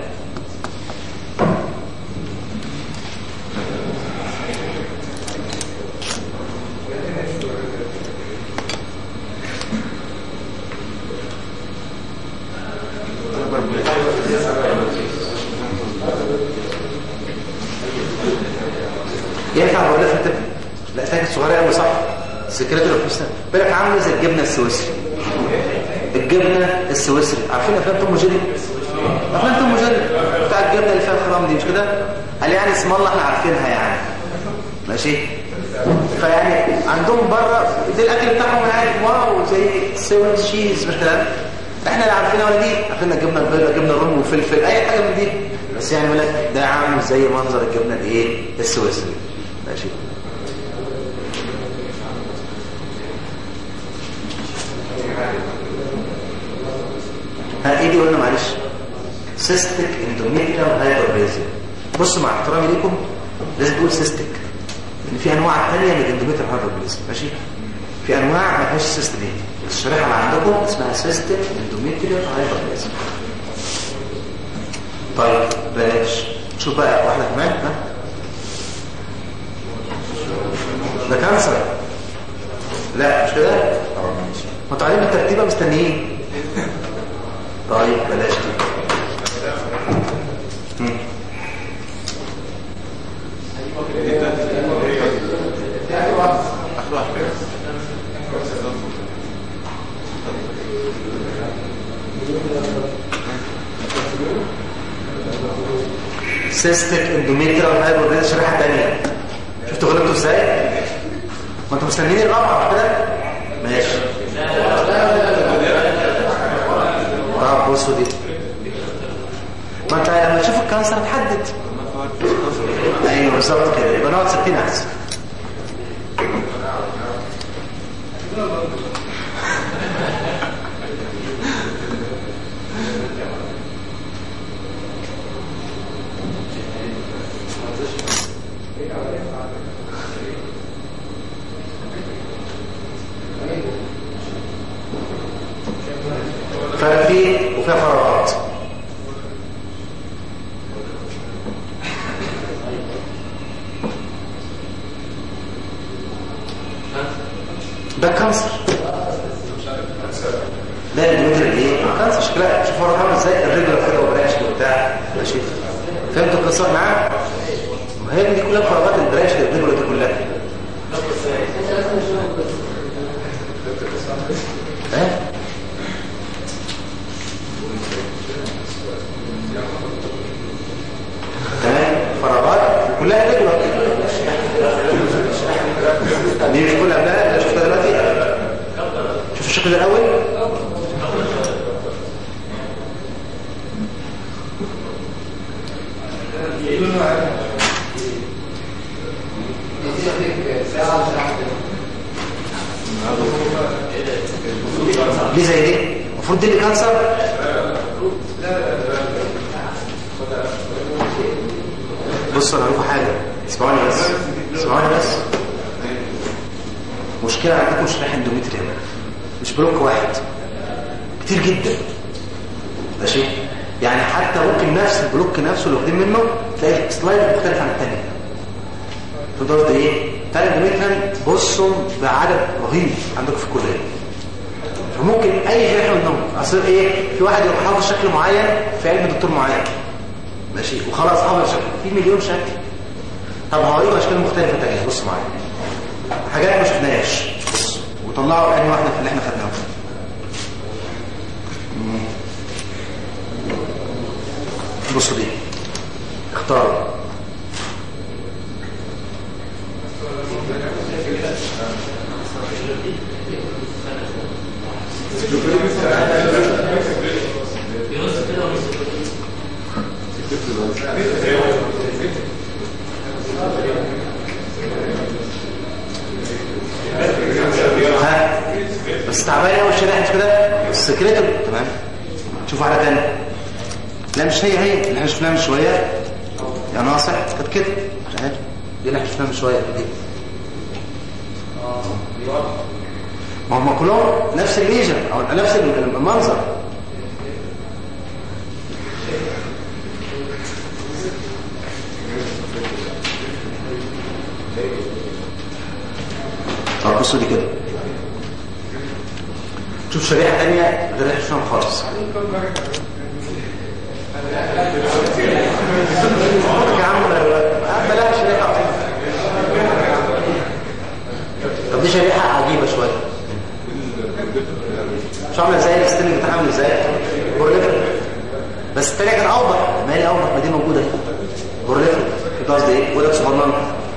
ينفع بقول لك انت لا تاكل صغيره قوي صح سكرتوري اوف بالك عامله زي الجبنه السويسري الجبنه السويسري عارفين افلام توم وجيري افلام توم وجيري بتاع الجبنه اللي فيها الخرام دي مش كده قال يعني اسم الله احنا عارفينها يعني ماشي فيعني عندهم بره دي الاكل بتاعهم يعني واو زي سوي تشيز مش كده احنا لا عارفينها ولا دي عارفين الجبنه البيضاء جبنه رومي وفلفل اي حاجه من دي بس يعني يقول لك ده عامل زي منظر الجبنه الايه السويسري ماشي ها ايه دي قلنا معلش سيستيك اندوميتريال هايبربليزيا بص مع احترامي ليكم لازم تقول سيستيك لان في انواع ثانيه من الاندوميتريال هايبربليزيا ماشي في انواع ما فيهاش سيست دي الشريحه اللي عندكم اسمها سيستيك اندوميتريال هايبربليزيا طيب بلاش شوف بقى واحده كمان ها ده كانسر لا مش كده ما انتوا علينا الترتيبه مستنيين طيب بلاش دي مم. سيستيك اندوميتريال هايبربليزيا شريحه ثانيه شفتوا غلطتوا ازاي ما انتوا مستنيين الرابعه كده ماشي اه بصوا دي ما انت لما تشوف الكانسر تحدد ايوه بالظبط كده يبقى نقعد 60 احسن ففي وفيها فراغات ده كانسر ده المتر ايه كانسر شكلها شوف ورا عامل ازاي الرجل كده وبراش وبتاع ماشي فهمتوا القصه معاه ما هي دي كلها فراغات البراش الرجل دي كلها ها تمام فراغات كلها رجل دي مش كلها بقى اللي شفتها دلوقتي شوف الشكل ده الاول دي زي دي المفروض دي اللي كانسر بصوا انا لكم حاجه اسمعوني بس اسمعوني بس مشكله عندكم شريحه اندوميتريال مش بلوك واحد كتير جدا ماشي يعني حتى ممكن نفس البلوك نفسه اللي واخدين منه تلاقي سلايد مختلف عن الثانيه تقدروا ايه تاني اندوميتريال بصوا بعدد رهيب عندكم في الكليه فممكن اي شريحه منهم اصل ايه في واحد يبقى حافظ شكل معين في علم دكتور معين ماشي وخلاص حافظ شكل في مليون شكل طب هوريكم اشكال مختلفه تانية بص معايا حاجات ما شفناهاش بص وطلعوا انهي واحده في اللي احنا خدناها بصوا دي اختاروا ها بس تعبان قوي الشريحه مش كده السكريتور تمام شوف واحده ثانيه لا مش هي هي اللي احنا شفناها من شويه يا ناصح كانت كده اهي دي اللي احنا شفناها من شويه دي ما هم كلهم نفس الليجن او نفس المنظر طب بصوا دي كده شوف شريحه ثانيه غير احنا شفناها خالص يا عم بلاش شريحه طب دي شريحه عجيبه شويه مش عامله زي الستيل بتاعها ازاي بورليفر بس التانية كان اوضح ما هي اوضح ما دي موجوده بورليفر كنت قصدي ايه بقول لك صغنن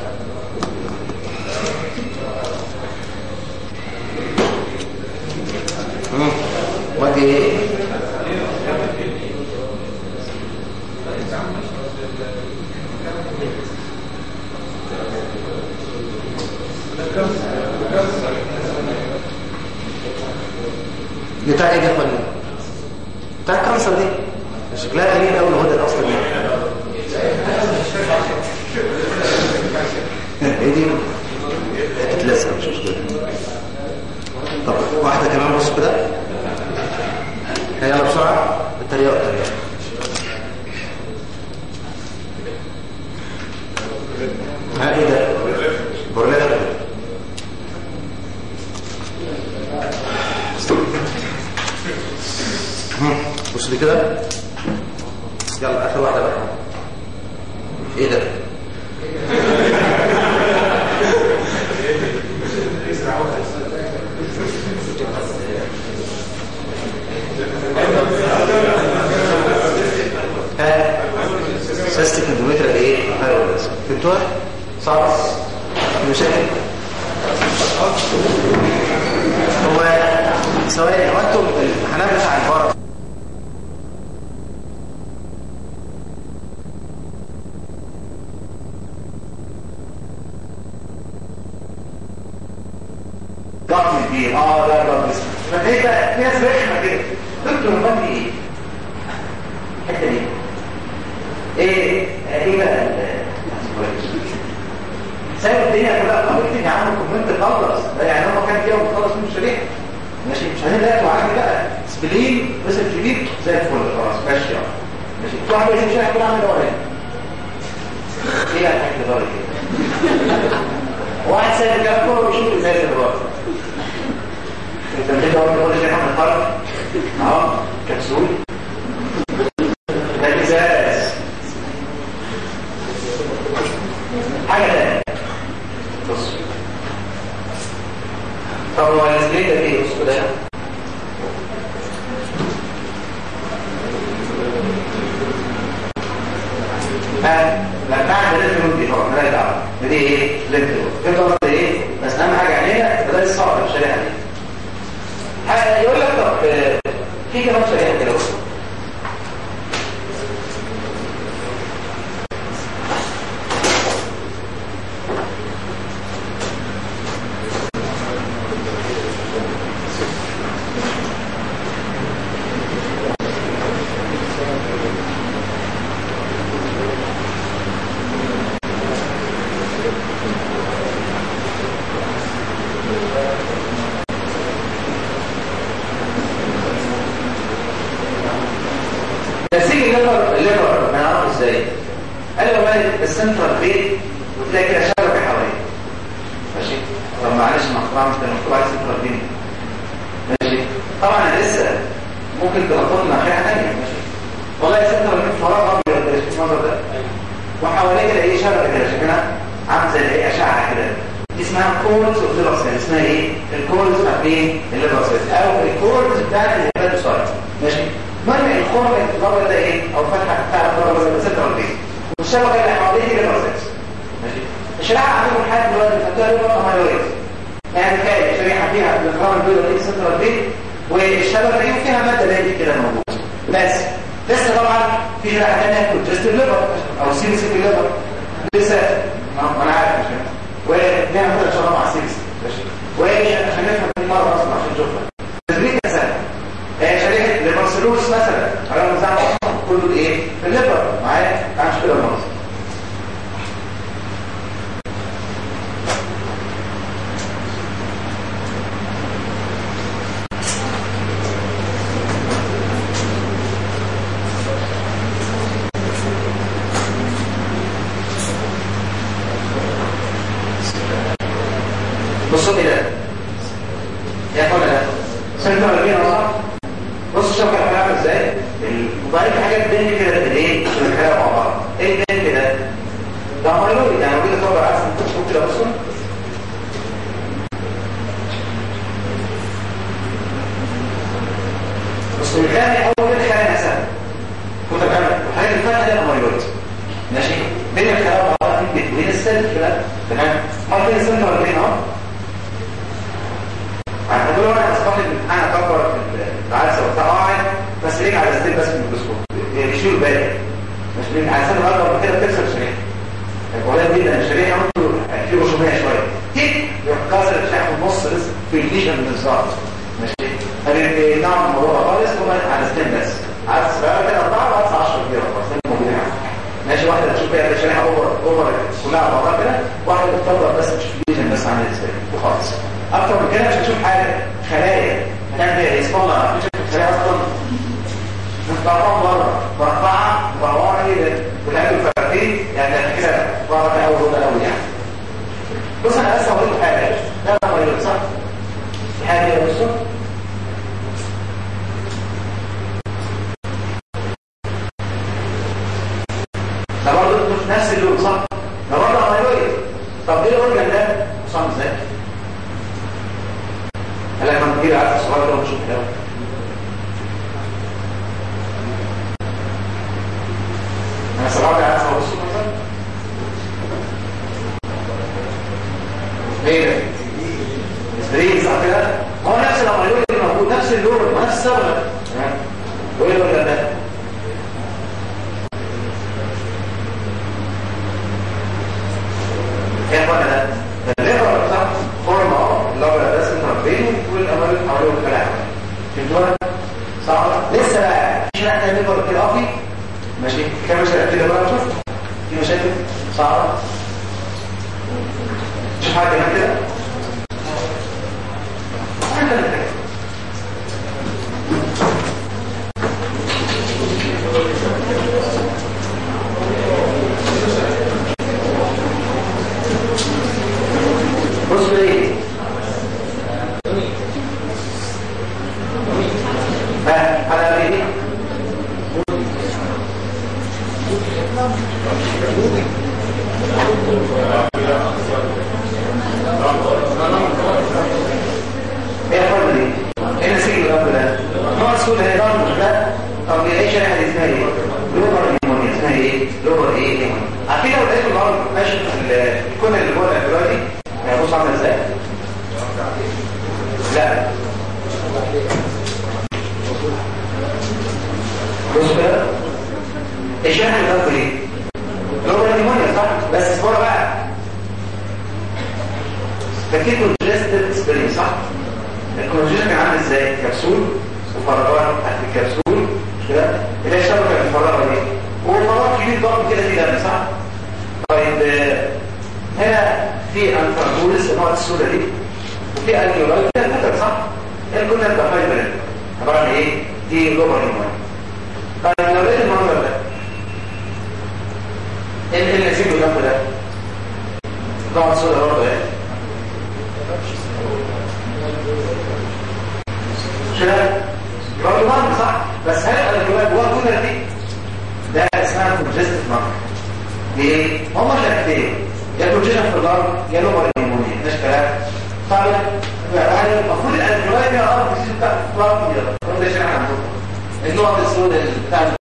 ودي ايه بتاع ايه دي يا اخوانا بتاع الكانسر دي شكلها جميل قوي الغده الاصل دي ايه دي اتلزق مش مشكله طب واحده كمان بص كده يلا بسرعه التريقه التريقه ها ايه ده برليفر بص لي كده يلا اخر واحده بقى ايه ده ها سيستيك اندوميتريال ايه هايروليز فهمتوها صعب مشاكل هو ثواني هو انتم الامتحانات بتاع الفرق ضغط كبير اه لا ضغط فايه بقى في ناس رخمه كده دكتور المادي ايه الحته دي ايه ايه بقى سايب الدنيا كلها قلت يا عم كومنت خلص ده يعني هو كان كده وخلص من الشريحه ماشي مش هنبدا وعادي بقى سبلين بس الجديد زي الفل خلاص ماشي يلا ماشي في واحد يمشي شايف كل عامل دوران ايه الحاجه دوران كده واحد سايب الكلام كله ويشوف ازاي الدوران انت مش دوران كل شيء احنا نتفرج اهو كبسول ده ازاز حاجه ثانيه بص طب هو السبريت ده ايه بص كده ها لا بعد لازم دي طبعا مالهاش دعوه دي ايه لينكدين تفضل ايه بس اهم حاجه علينا ده الصعب الشريحه دي ها يقول لك طب في كمان شريحه كده تنسيق الليفر الليفر هنعرفه ازاي قال له مالك السنترال بيت وتلاقي كده شبكه حواليه ماشي طب معلش مع طبعا انت مكتوب على السنترال بيت ماشي طبعا انا لسه ممكن تلخبطنا في حاجه ثانيه ماشي والله السنترال بيت فراغ ابيض ده شوف المنظر ده وحواليه كده ايه شبكه كده شكلها عامل زي ايه اشعه كده دي اسمها كولز اوف ليفر سيل اسمها ايه الكولز ما بين الليفر سيل او الكولز بتاع الهيباتوسايت ماشي المهم الخرم الضرب ده ايه او الفتحه بتاع الضرب ده سنترال بيت والشبكه اللي حواليه دي ليفر سيل ماشي الشريحه عندهم لحد دلوقتي بتحطها ليفر مايلويد يعني تخيل شريحه فيها الخرم البيضاء دي سنترال بيت والشبكه دي فيها ماده دايما كده موجوده بس لسه طبعا في شريحه ثانيه كونجستيف ليفر او سيريسيك ليفر لسه ما انا عارف مش كده ونعمل كده ان شاء الله مع سيريس ماشي وعشان نفهم دي مره اصلا عشان نشوفها يا اخوانا ده سنتر البين صح بص الشبكه بتاعتها عامله ازاي وبعدين في حاجات بين كده ايه بنتكلم مع بعض ايه بين كده ده مايلويد يعني موجوده طبعا عارف ممكن كده بصوا بص الخانه اول الخانه نفسها كنت بتعمل الحاجات اللي فاتها ده مايلويد ماشي بين الخلايا وبعضها في بين السيل كده تمام ما بين السنتر والبين اهو هتقول انا اصبحت انا اكبر في العدسه وبتاع قاعد بس ليه على ستيل بس من الميكروسكوب بيشيلوا الباقي مش من على سنه اكبر من كده بتكسر الشريحه الولاد جدا الشريحه عنده في رسوميه شويه تيك يروح كسر الشريحه في النص بس في الليجن بالظبط ماشي هنبقى نعمل الموضوع خالص هو على ستيل بس عدسه صغيره كده 4 وعدسه 10 كبيره خالص موجودين ماشي واحده تشوف فيها الشريحه اوفر اوفر كلها على بعضها كده واحده بتطلع بس تشوف الليجن بس عامل ازاي وخالص اكتر من كده مش هتشوف حاجه خلايا هتعمل ايه يصطلع مش هتشوف خلايا اصلا مقطعه بره مرفعه مروعه ايه والعيال الفرقين يعني احنا كده بره اول ولا اول يعني بص انا بس هقول لك حاجه ده مريض صح في حاجه كده بصوا ده برضه نفس اللون صح ده برضه مريض طب ايه الاورجن ده صام ازاي هل احنا كتير عارف الصغير ده ونشوف كده انا سمعت عارف هو بصوا مثلا ايه ده سبرين صح كده هو نفس الامريون اللي موجود نفس اللون ونفس الصبغه تمام وايه الورقه ده ايه الورقه ده ده الليفر صح فورم اهو الليفر ده سنتر بين والامريون حواليه الكلام فهمتوا صح لسه بقى مش احنا الليفر كده افي ماشي كم مشاكل كده بقى شوف في مشاكل صعبه شوف حاجه هنا كده عندنا كده بص ليه ها على ايه ايه يا فرد دي؟ ايه نسيج الرب ده؟ نوع سهول هي ضغط ده طب ايه شريحه دي اسمها ايه؟ لوبر نيمونيا اسمها ايه؟ لوبر ايه نيمونيا عارفين لو لقيتوا الارض ماشي في الكون اللي جوه دلوقتي هيبص عامل ازاي؟ لا بص كده الشريحه اللي ضغط ايه؟ لوبر نيمونيا صح؟ بس اسمها بقى فاكر كونجستد سبرينج صح؟ الكونجستد كان عامل ازاي؟ كبسول وفراغات تحت الكبسول مش كده؟ اللي هي الشبكه المفرغه دي وفراغ كبير ضخم كده فيه دم صح؟ طيب آه، هنا في انفربولس نوع السودا دي وفي النيورايت ده فتر صح؟ هنا كنا نبقى فايبر عباره عن ايه؟ دي لوبر نيمونيا طيب لو لقيت المنظر ده ايه اللي نسيبه جنبه ده؟ نوع السودا برضه ايه؟ كده برضه مرض صح بس هل انا جواه جواه كولر دي ده اسمها كونجستيف مرض ليه هما شكلين يا كونجستيف في الارض يا لوبر نيمونيا مش كلام طيب يعني المفروض الانتيبيوتيك يا ارض تيجي بتاع الارض كده ده شرح عندكم النوع السوداء بتاع